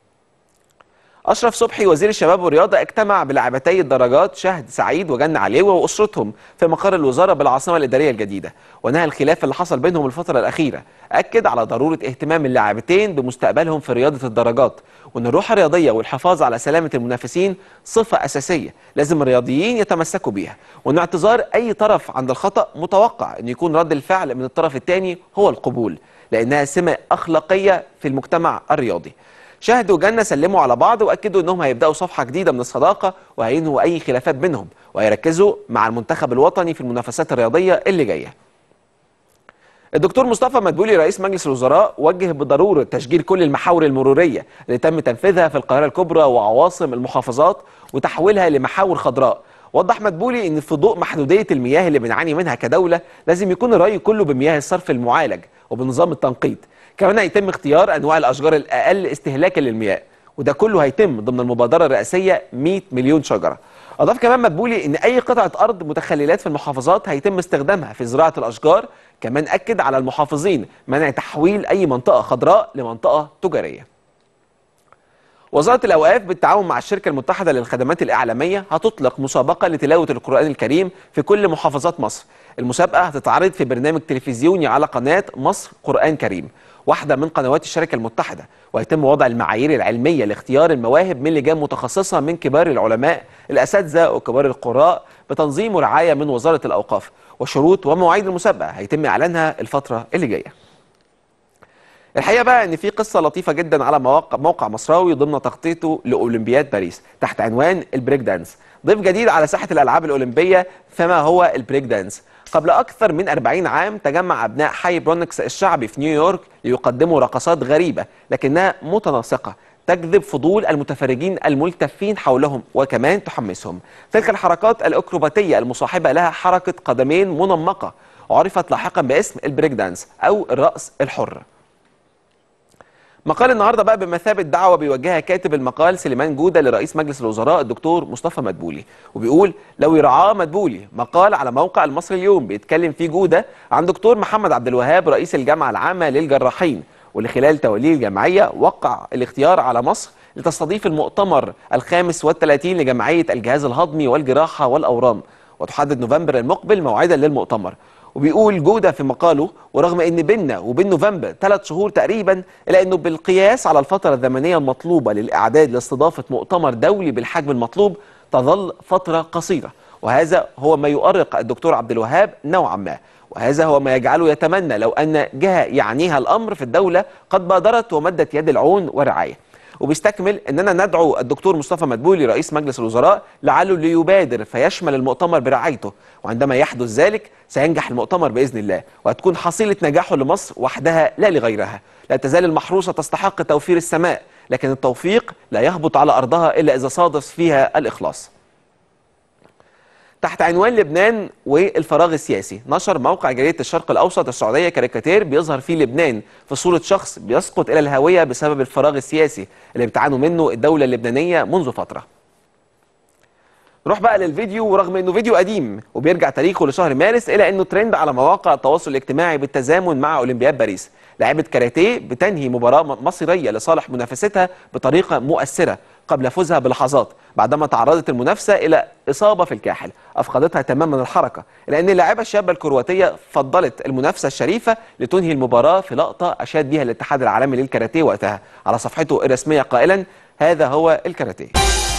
أشرف صبحي وزير الشباب والرياضة اجتمع بلاعبتي الدرجات شهد سعيد وجنة عليوة وأسرتهم في مقر الوزارة بالعاصمة الإدارية الجديدة ونهى الخلاف اللي حصل بينهم الفترة الأخيرة أكد على ضرورة اهتمام اللاعبتين بمستقبلهم في رياضة الدرجات وأن الروح الرياضية والحفاظ على سلامة المنافسين صفة أساسية لازم الرياضيين يتمسكوا بيها وأن اعتذار أي طرف عند الخطأ متوقع أن يكون رد الفعل من الطرف الثاني هو القبول لأنها سمة أخلاقية في المجتمع الرياضي شاهدوا جنة سلموا على بعض واكدوا انهم هيبداوا صفحه جديده من الصداقه وهينهوا اي خلافات بينهم وهيركزوا مع المنتخب الوطني في المنافسات الرياضيه اللي جايه. الدكتور مصطفى مدبولي رئيس مجلس الوزراء وجه بضروره تشجير كل المحاور المروريه اللي تم تنفيذها في القاهره الكبرى وعواصم المحافظات وتحويلها لمحاور خضراء. وضح مدبولي ان في ضوء محدوديه المياه اللي بنعاني منها كدوله لازم يكون الري كله بمياه الصرف المعالج وبنظام التنقيط. كمان هيتم اختيار انواع الاشجار الاقل استهلاكا للمياه وده كله هيتم ضمن المبادره الرئاسيه 100 مليون شجره اضاف كمان مدبولي ان اي قطعه ارض متخللات في المحافظات هيتم استخدامها في زراعه الاشجار كمان اكد على المحافظين منع تحويل اي منطقه خضراء لمنطقه تجاريه وزارة الأوقاف بالتعاون مع الشركة المتحدة للخدمات الإعلامية هتطلق مسابقة لتلاوة القرآن الكريم في كل محافظات مصر المسابقة هتتعرض في برنامج تلفزيوني على قناة مصر قرآن كريم واحدة من قنوات الشركة المتحدة ويتم وضع المعايير العلمية لاختيار المواهب من لجان متخصصة من كبار العلماء الأساتذة وكبار القراء بتنظيم ورعاية من وزارة الأوقاف وشروط ومواعيد المسابقة هيتم إعلانها الفترة اللي جاية الحقيقه بقى ان في قصه لطيفه جدا على مواقع موقع مصراوي ضمن تغطيته لاولمبياد باريس تحت عنوان البريك دانس ضيف جديد على ساحه الالعاب الاولمبيه فما هو البريك دانس قبل اكثر من 40 عام تجمع ابناء حي برونكس الشعبي في نيويورك ليقدموا رقصات غريبه لكنها متناسقه تجذب فضول المتفرجين الملتفين حولهم وكمان تحمسهم تلك الحركات الأكروباتية المصاحبة لها حركة قدمين منمقة عرفت لاحقا باسم البريك دانس أو الرأس الحر مقال النهارده بقى بمثابه دعوه بيوجهها كاتب المقال سليمان جوده لرئيس مجلس الوزراء الدكتور مصطفى مدبولي وبيقول لو يرعاه مدبولي مقال على موقع المصري اليوم بيتكلم فيه جوده عن دكتور محمد عبد الوهاب رئيس الجامعه العامه للجراحين واللي خلال توليه الجمعيه وقع الاختيار على مصر لتستضيف المؤتمر الخامس والثلاثين لجمعيه الجهاز الهضمي والجراحه والاورام وتحدد نوفمبر المقبل موعدا للمؤتمر وبيقول جودة في مقاله ورغم ان بيننا وبين نوفمبر ثلاث شهور تقريبا الا انه بالقياس على الفترة الزمنية المطلوبة للاعداد لاستضافة مؤتمر دولي بالحجم المطلوب تظل فترة قصيرة وهذا هو ما يؤرق الدكتور عبد الوهاب نوعا ما وهذا هو ما يجعله يتمنى لو ان جهة يعنيها الامر في الدولة قد بادرت ومدت يد العون والرعاية وبيستكمل اننا ندعو الدكتور مصطفى مدبولي رئيس مجلس الوزراء لعله ليبادر فيشمل المؤتمر برعايته وعندما يحدث ذلك سينجح المؤتمر باذن الله وهتكون حصيله نجاحه لمصر وحدها لا لغيرها لا تزال المحروسه تستحق توفير السماء لكن التوفيق لا يهبط على ارضها الا اذا صادف فيها الاخلاص تحت عنوان لبنان والفراغ السياسي نشر موقع جريدة الشرق الأوسط السعودية كاريكاتير بيظهر فيه لبنان في صورة شخص بيسقط إلى الهوية بسبب الفراغ السياسي اللي بتعانوا منه الدولة اللبنانية منذ فترة نروح بقى للفيديو ورغم انه فيديو قديم وبيرجع تاريخه لشهر مارس الا انه ترند على مواقع التواصل الاجتماعي بالتزامن مع اولمبياد باريس لاعبة كاراتيه بتنهي مباراة مصيرية لصالح منافستها بطريقة مؤثرة قبل فوزها بلحظات بعدما تعرضت المنافسة إلى إصابة في الكاحل أفقدتها تماما الحركة لأن اللاعبة الشابة الكرواتية فضلت المنافسة الشريفة لتنهي المباراة في لقطة أشاد بها الاتحاد العالمي للكاراتيه وقتها على صفحته الرسمية قائلا هذا هو الكاراتيه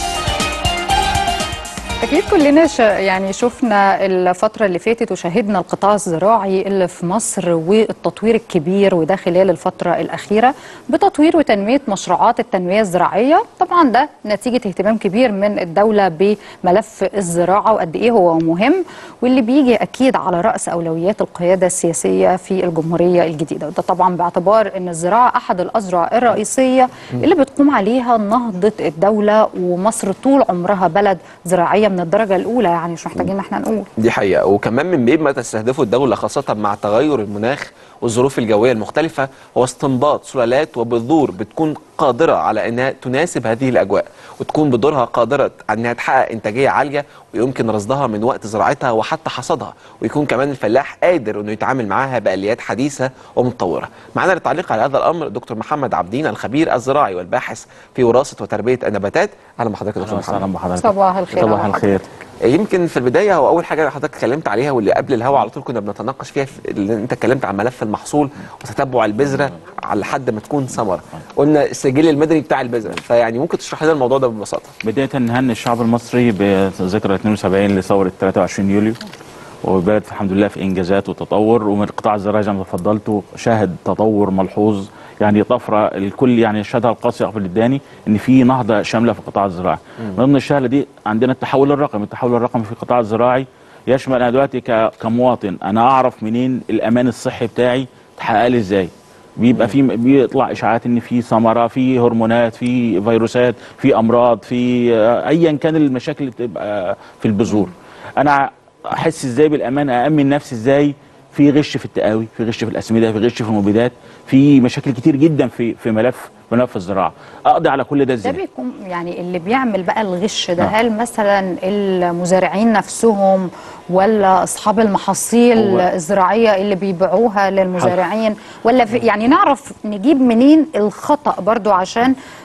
أكيد كلنا ش... يعني شفنا الفترة اللي فاتت وشاهدنا القطاع الزراعي اللي في مصر والتطوير الكبير وده خلال الفترة الأخيرة بتطوير وتنمية مشروعات التنمية الزراعية طبعا ده نتيجة اهتمام كبير من الدولة بملف الزراعة وقد إيه هو مهم واللي بيجي أكيد على رأس أولويات القيادة السياسية في الجمهورية الجديدة وده طبعا باعتبار أن الزراعة أحد الأذرع الرئيسية اللي بتقوم عليها نهضة الدولة ومصر طول عمرها بلد زراعية من الدرجة الأولى يعني مش محتاجين إن احنا نقول دي حقيقة وكمان من بين ما تستهدفه الدولة خاصة مع تغير المناخ والظروف الجوية المختلفة هو استنباط سلالات وبذور بتكون قادرة على أنها تناسب هذه الأجواء وتكون بدورها قادرة على أنها تحقق إنتاجية عالية ويمكن رصدها من وقت زراعتها وحتى حصادها ويكون كمان الفلاح قادر أنه يتعامل معاها بآليات حديثة ومتطورة معنا للتعليق على هذا الأمر دكتور محمد عبدين الخبير الزراعي والباحث في وراثة وتربية النباتات أهلا بحضرتك يا دكتور اهلا محمد وسهلا بحضرتك صباح الخير صباح على الخير يمكن في البدايه هو اول حاجه حضرتك اتكلمت عليها واللي قبل الهوا على طول كنا بنتناقش فيها في اللي انت اتكلمت عن ملف المحصول وتتبع البذره على لحد ما تكون ثمره قلنا السجل المدني بتاع البذره فيعني ممكن تشرح لنا الموضوع ده ببساطه بداية نهني الشعب المصري بذكرى 72 لثورة 23 يوليو وبلد الحمد لله في انجازات وتطور ومن القطاع الزراعي زي ما تفضلتوا شاهد تطور ملحوظ يعني طفره الكل يعني شهدها القاسي قبل الداني ان في نهضه شامله في القطاع الزراعي من ضمن الشهاده دي عندنا التحول الرقمي التحول الرقمي في القطاع الزراعي يشمل انا دلوقتي ك- كمواطن انا اعرف منين الامان الصحي بتاعي اتحقق لي ازاي بيبقى في بيطلع اشاعات ان في ثمره في هرمونات في فيروسات في امراض في آه، ايا كان المشاكل اللي بتبقى في البذور انا احس ازاي بالامان اامن نفسي ازاي في غش في التقاوي في غش في الاسمده في غش في المبيدات في مشاكل كتير جدا في في ملف ملف الزراعه اقضي على كل ده ده ازاي بيكون يعني اللي بيعمل بقى الغش ده آه. هل مثلا المزارعين نفسهم ولا اصحاب المحاصيل هو- الزراعيه اللي بيبيعوها للمزارعين ولا في يعني نعرف نجيب منين الخطا برضو عشان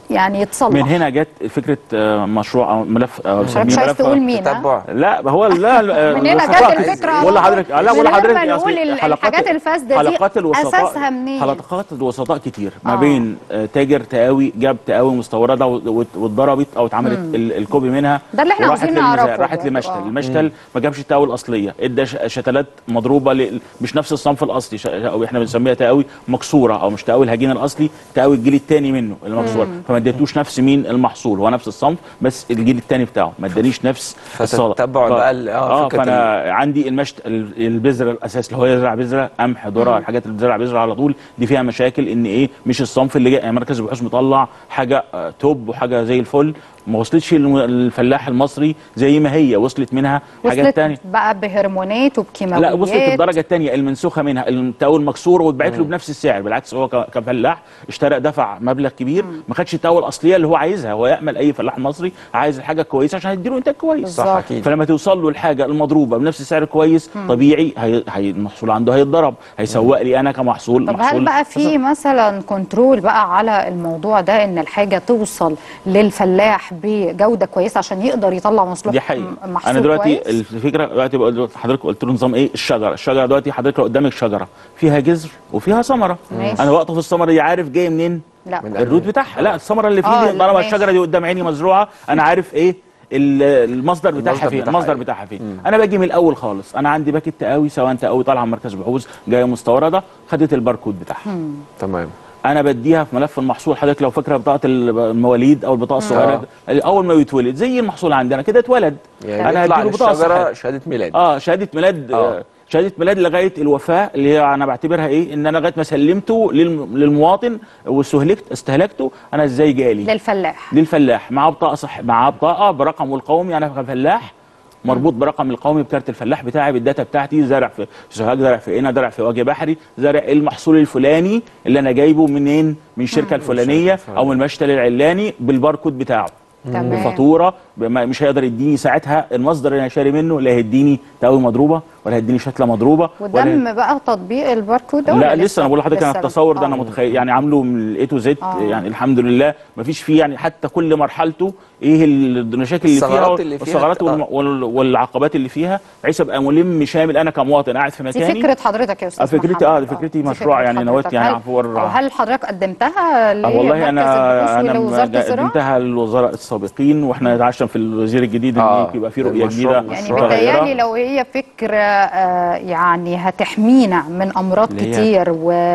يعني يتصلح من هنا جت فكره آه، مشروع او ملف أو حضرتك مش عايز ملف- تقول مين ها؟ تتبع لا هو لا لا من هنا الوسطاء. جت الفكره ولا حضرتك لا من ولا لما حضرتك نقول أصل ال- حلقات- الحاجات الفاسده دي حلقات الوسطاء اساسها منين حلقات الوسطاء كتير ما آه. بين آه، تاجر تقاوي جاب تقاوي مستورده و- و- واتضربت او اتعملت ال- الكوبي منها ده اللي احنا وراحت عاوزين للمزارع. نعرفه راحت برضه. لمشتل آه. المشتل ما جابش التقاوي الاصليه ادى ش- شتلات مضروبه ل... مش نفس الصنف الاصلي ش... او احنا بنسميها تقاوي مكسوره او مش تقاوي الهجين الاصلي تقاوي الجيل الثاني منه المكسور فما اديتوش نفس مين المحصول هو نفس الصنف بس الجيل الثاني بتاعه ما ادانيش نفس الصدى فتتبعوا ف- بقى ال- آه، اه فكرة فانا عندي المشت ال- البذره الاساس اللي هو يزرع بذره قمح ذره الحاجات اللي بتزرع بذره على طول دي فيها مشاكل ان ايه مش الصنف اللي جاي يعني مركز البحوث مطلع حاجه آه، توب وحاجه زي الفل ما وصلتش الم- الفلاح المصري زي ما هي وصلت منها حاجات وصلت تانية بقى بهرمونات وبكيماويات لا وصلت الدرجه الثانيه المنسوخه منها التاول مكسور واتباعت له بنفس السعر بالعكس هو ك- كفلاح اشترى دفع مبلغ كبير ما خدش التاول الاصليه اللي هو عايزها هو يامل اي فلاح مصري عايز الحاجه كويسه عشان يديله انتاج كويس بالظبط. صح اكيد فلما توصل له الحاجه المضروبه بنفس السعر كويس طبيعي هي... هي المحصول عنده هيتضرب هيسوق لي انا كمحصول طب محصول هل بقى في مثلا كنترول بقى على الموضوع ده ان الحاجه توصل للفلاح بجوده كويسه عشان يقدر يطلع محصول دي حقيقة محصول انا دلوقتي كويس؟ الفكره دلوقتي بقول دلوقتي حضرتك قلت له نظام ايه الشجره الشجره دلوقتي حضرتك لو قدامك شجره فيها جذر وفيها ثمره ماشي. انا واقف في الثمره دي عارف جايه منين لا من الروت بتاعها لا الثمره اللي آه، فيه دي لا، طالما ماشي. الشجره دي قدام عيني مزروعه انا عارف ايه ال- المصدر بتاعها المصدر فين بتاعها المصدر إيه؟ بتاعها فين انا باجي من الاول خالص انا عندي باكت تقاوي سواء تقاوي طالعه من مركز بحوث جايه مستورده خدت الباركود بتاعها تمام انا بديها في ملف المحصول حضرتك لو فاكره بطاقه المواليد او البطاقه الصغيره اول ما يتولد زي المحصول عندنا كده اتولد يعني انا يطلع هديله بطاقه للشجره صحية. شهاده ميلاد اه شهاده ميلاد آه. آه. شهاده ميلاد لغايه الوفاه اللي هي انا بعتبرها ايه ان انا لغايه ما سلمته للم- للمواطن واستهلكت استهلكته انا ازاي جالي للفلاح للفلاح معاه بطاقه صح معاه بطاقه برقمه القومي انا كفلاح مربوط برقم القومي بكارت الفلاح بتاعي بالداتا بتاعتي زرع في سوهاج زرع في قنا زرع في وجه بحري زرع المحصول الفلاني اللي انا جايبه منين من الشركه الفلانيه او من المشتل العلاني بالباركود بتاعه تمام. بفاتوره بما- مش هيقدر يديني ساعتها المصدر اللي انا شاري منه لا هيديني تقوي مضروبه ولا هيديني شتله مضروبه ولا وتم بقى تطبيق الباركود ده لا ولا لسه انا بقول لحضرتك انا لسه؟ التصور ده آه. انا متخيل يعني عامله من الاي تو زد آه. يعني الحمد لله ما فيش فيه يعني حتى كل مرحلته ايه المشاكل اللي فيها الثغرات اللي فيها والثغرات آه. والم- وال- والعقبات اللي فيها بحيث ابقى ملم شامل انا كمواطن قاعد في دي مكاني فكره حضرتك يا استاذ آه، فكرتي- محمد. آه، دي فكرتي دي مشروع فكرة يعني نويت حضرتك. يعني هل- عفور- وهل حضرتك قدمتها آه والله انا انا لوزاره الزراعه قدمتها للوزراء السابقين واحنا نتعشم في الوزير الجديد ان آه. يبقى في رؤيه المشروع- جديده يعني مشروع بتهيألي متغيرة. لو هي فكرة آه، يعني هتحمينا من أمراض اللي هي- كتير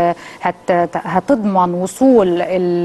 وهتضمن وصول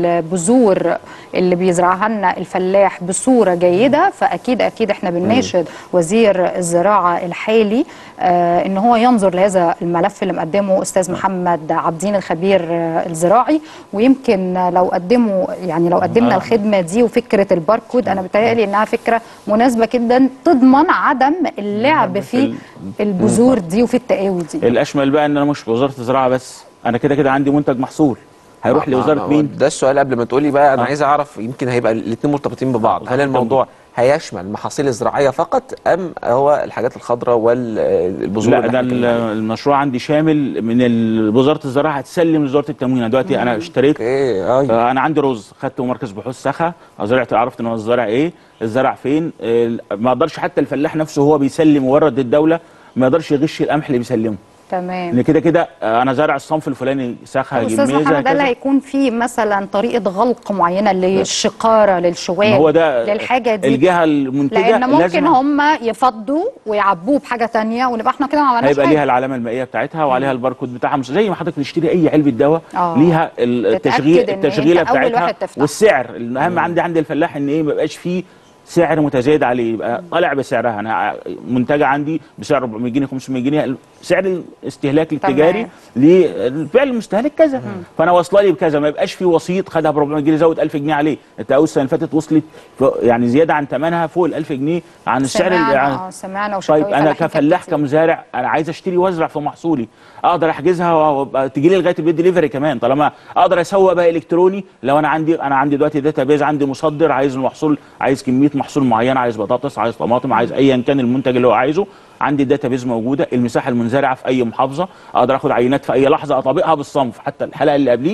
البذور اللي بيزرعها لنا الفلاح بصورة جيدة فأكيد أكيد احنا بنناشد وزير الزراعة الحالي آه، إن هو ينظر لهذا الملف اللي مقدمه أستاذ محمد عبدين الخبير آه، الزراعي ويمكن لو قدموا يعني لو قدمنا آه. الخدمة دي وفكرة الباركود أنا بتهيألي إنها فكرة مناسبة جدا تضمن عدم اللعب في البذور دي وفي التقاوي دي الاشمل بقى ان انا مش في وزاره الزراعه بس انا كده كده عندي منتج محصول هيروح ما- لوزاره ما- مين ده السؤال قبل ما تقولي بقى انا آه. عايز اعرف يمكن هيبقى الاثنين مرتبطين ببعض هل آه. الموضوع هيشمل المحاصيل الزراعيه فقط ام هو الحاجات الخضراء والبذور لا اللي ده احنا ال- بنتكلم عليها؟ المشروع عندي شامل من ال- وزاره الزراعه هتسلم لوزاره التموين دلوقتي انا اشتريت اوكي اه آه، انا عندي رز خدته مركز بحوث سخا زرعت عرفت ان هو الزرع ايه الزرع فين آه، ما اقدرش حتى الفلاح نفسه هو بيسلم وورد للدوله ما يقدرش يغش القمح اللي بيسلمه تمام لان كده كده آه، انا زارع الصنف الفلاني سخا طب استاذ جميزه محمد ده اللي كذا. هيكون فيه مثلا طريقه غلق معينه للشقاره للشوال ما هو ده للحاجه دي الجهه المنتجه لان ممكن لازم هم يفضوا ويعبوه بحاجه تانية ونبقى احنا كده ما عملناش هيبقى حاجه ليها العلامه المائيه بتاعتها وعليها الباركود بتاعها مش زي ما حضرتك تشتري اي علبه دواء آه. ليها التشغيل تتأكد إن التشغيله أنت أول بتاعتها واحد تفتح. والسعر الاهم عندي عند الفلاح ان ايه ما يبقاش فيه سعر متزايد عليه يبقى طالع بسعرها انا منتجه عندي بسعر 400 جنيه 500 جنيه سعر الاستهلاك التجاري للفعل المستهلك كذا فانا واصله لي بكذا ما يبقاش في وسيط خدها ب 400 جنيه زود 1000 جنيه عليه انت اول السنه اللي فاتت وصلت فوق- يعني زياده عن ثمنها فوق ال 1000 جنيه عن السعر اللي عن- سمعنا اه سمعنا وشكاوي طيب انا فلاحين كانت كفلاح كتير. كمزارع انا عايز اشتري وازرع في محصولي اقدر احجزها وابقى تجي لي لغايه البيت دليفري كمان طالما اقدر اسوق بقى الكتروني لو انا عندي انا عندي دلوقتي داتا بيز عندي مصدر عايز المحصول عايز كميه محصول معينه عايز بطاطس عايز طماطم عايز ايا كان المنتج اللي هو عايزه عندي الداتا بيز موجوده المساحه المنزرعه في اي محافظه اقدر اخد عينات في اي لحظه اطابقها بالصنف حتى الحلقه اللي قبليه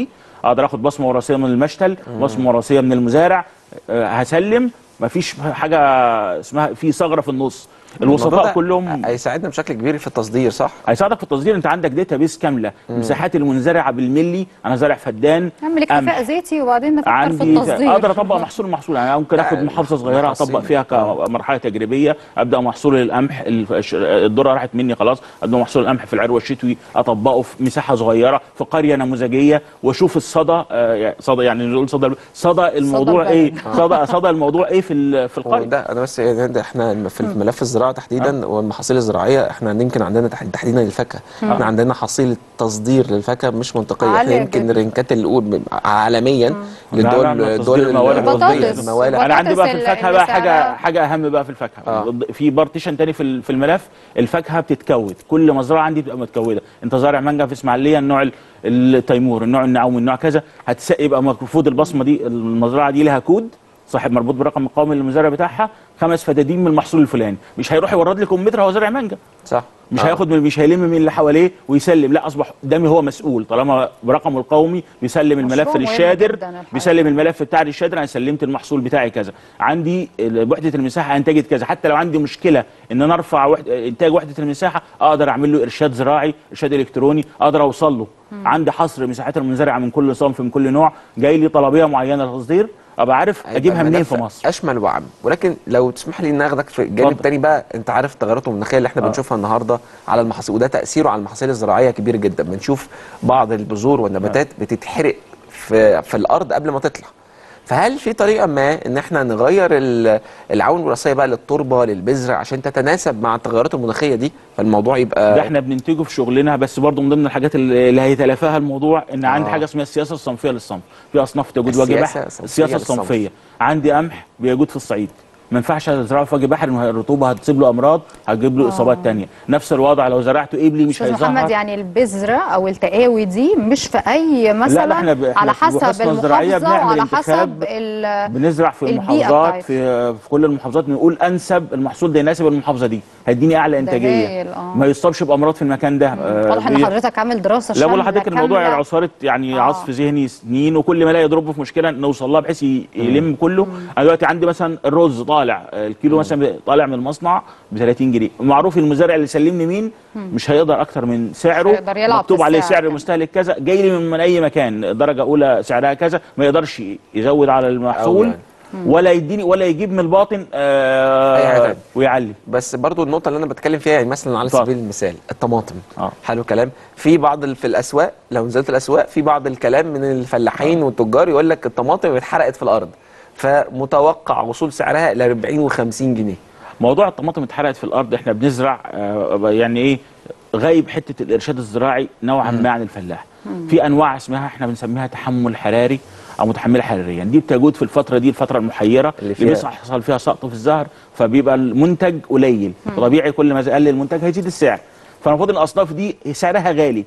اقدر اخد بصمه وراثيه من المشتل بصمه وراثيه من المزارع آه، هسلم مفيش حاجه اسمها في ثغره في النص الموضوع الوسطاء ده كلهم هيساعدنا بشكل كبير في التصدير صح؟ هيساعدك في التصدير انت عندك داتا بيس كامله المساحات المنزرعه بالملي انا زارع فدان نعمل اكتفاء ذاتي وبعدين نفكر في عندي التصدير اقدر اطبق محصول محصول يعني ممكن اخد آه، محافظه صغيره محاصيل. اطبق فيها كمرحله تجريبيه ابدا محصول القمح الف- الش- الذره راحت مني خلاص ابدا محصول القمح في العروه الشتوي اطبقه في مساحه صغيره في قريه نموذجيه واشوف الصدى آه، يعني صدى يعني نقول صدى صدى الموضوع البلد. ايه صدى صدى الموضوع ايه في ال- في هو القريه ده انا بس يعني ده احنا في الملف الزراعه تحديدا والمحاصيل الزراعيه احنا يمكن عندنا تح- تحديدا الفاكهه احنا عندنا حصيله تصدير للفاكهه مش منطقيه احنا عالية يمكن جدا. الرنكات الاولى عالميا لا، لا، للدول لا، الدول تصدير الموالح الاوروبيه والبطاطس. الموالح انا عندي بقى في البطاطس الفاكهه اللي بقى حاجه سعرها- حاجه اهم بقى في الفاكهه آه. في بارتيشن تاني في ال- في الملف الفاكهه بتتكود كل مزرعه عندي بتبقى متكوده انت زارع مانجا في اسماعيليه النوع ال- التيمور النوع النعوم النوع كذا هتس يبقى المفروض البصمه دي المزرعه دي لها كود صاحب مربوط برقم القومي للمزارع بتاعها خمس فدادين من المحصول الفلاني مش هيروح يورد لي كمثرى هو زارع مانجا صح مش آه. هياخد من مش هيلم من اللي حواليه ويسلم لا اصبح قدامي هو مسؤول طالما برقمه القومي بيسلم الملف مهم للشادر جداً الحقيقة. بيسلم الملف بتاع للشادر انا سلمت المحصول بتاعي كذا عندي ال- وحده المساحه انتجت كذا حتى لو عندي مشكله ان انا ارفع وحد انتاج وحده المساحه اقدر اعمل له ارشاد زراعي ارشاد الكتروني اقدر اوصل له عندي حصر مساحات المنزرعه من كل صنف من كل نوع جاي لي طلبيه معينه للتصدير ابقى عارف هيبقى اجيبها منين الملف في مصر اشمل وعام ولكن لو تسمح لي ان اخدك في جانب اتفضل. تاني بقى انت عارف التغيرات المناخيه اللي احنا آه. بنشوفها النهارده على المحاصيل وده تاثيره على المحاصيل الزراعيه كبير جدا بنشوف بعض البذور والنباتات بتتحرق في في الارض قبل ما تطلع فهل في طريقه ما ان احنا نغير ال- العوامل الوراثيه بقى للتربه للبذر عشان تتناسب مع التغيرات المناخيه دي فالموضوع يبقى ده احنا بننتجه في شغلنا بس برضه من ضمن الحاجات اللي اللي هيتلافاها الموضوع ان عندي آه. حاجه اسمها السياسه الصنفيه للصنف في اصناف تجود السياسة وجه بحر الصنفية السياسه للصنف. الصنفيه عندي قمح بيجود في الصعيد ما ينفعش ازرعه في وجه بحر إنه الرطوبه هتسيب له امراض هتجيب له اصابات تانية نفس الوضع لو زرعته ابلي مش استاذ محمد هيظهر يعني البذره او التقاوي دي مش في اي مثلا لا، إحنا ب- إحنا على في حسب بحوثنا الزراعية المحافظه بنعمل وعلى حسب انتخاب ال- بنزرع في البيئة المحافظات بتاعتها. في في كل المحافظات نقول انسب المحصول ده يناسب المحافظه دي هيديني اعلى انتاجيه هايل، آه. ما يصابش بامراض في المكان ده آه، واضح ان بي- حضرتك عامل دراسه لا بقول شاملة لحضرتك الموضوع كاملة. عصاره يعني آه. آه. عصف ذهني سنين وكل ما الاقي يضربه في مشكله نوصل لها بحيث ي- يلم كله انا دلوقتي عندي مثلا الرز طالع آه، الكيلو مثلا طالع من المصنع ب 30 جنيه معروف المزارع اللي سلمني مين مش هيقدر اكتر من سعره هيقدر يلعب مكتوب في عليه السعر سعر كمان. المستهلك كذا جاي لي من, من اي مكان درجه اولى سعرها كذا ما يقدرش يزود على المحصول يعني. ولا يديني ولا يجيب من الباطن أي حاجة آه تانية. ويعلي بس برضو النقطة اللي أنا بتكلم فيها يعني مثلا على اتفضل. سبيل المثال الطماطم آه. حلو الكلام في بعض ال- في الأسواق لو نزلت الأسواق في بعض الكلام من الفلاحين والتجار يقول لك الطماطم اتحرقت في الأرض فمتوقع وصول سعرها إلى 40 و50 جنيه موضوع الطماطم اتحرقت في الارض احنا بنزرع آه، يعني ايه غايب حته الارشاد الزراعي نوعا ما عن الفلاح في انواع اسمها احنا بنسميها تحمل حراري او متحمله حراريا دي بتجود في الفتره دي الفتره المحيره اللي اللي, فيها- بيحصل فيها سقط في الزهر فبيبقى المنتج قليل طبيعي كل ما قل المنتج هيزيد السعر فالمفروض ان الاصناف دي سعرها غالي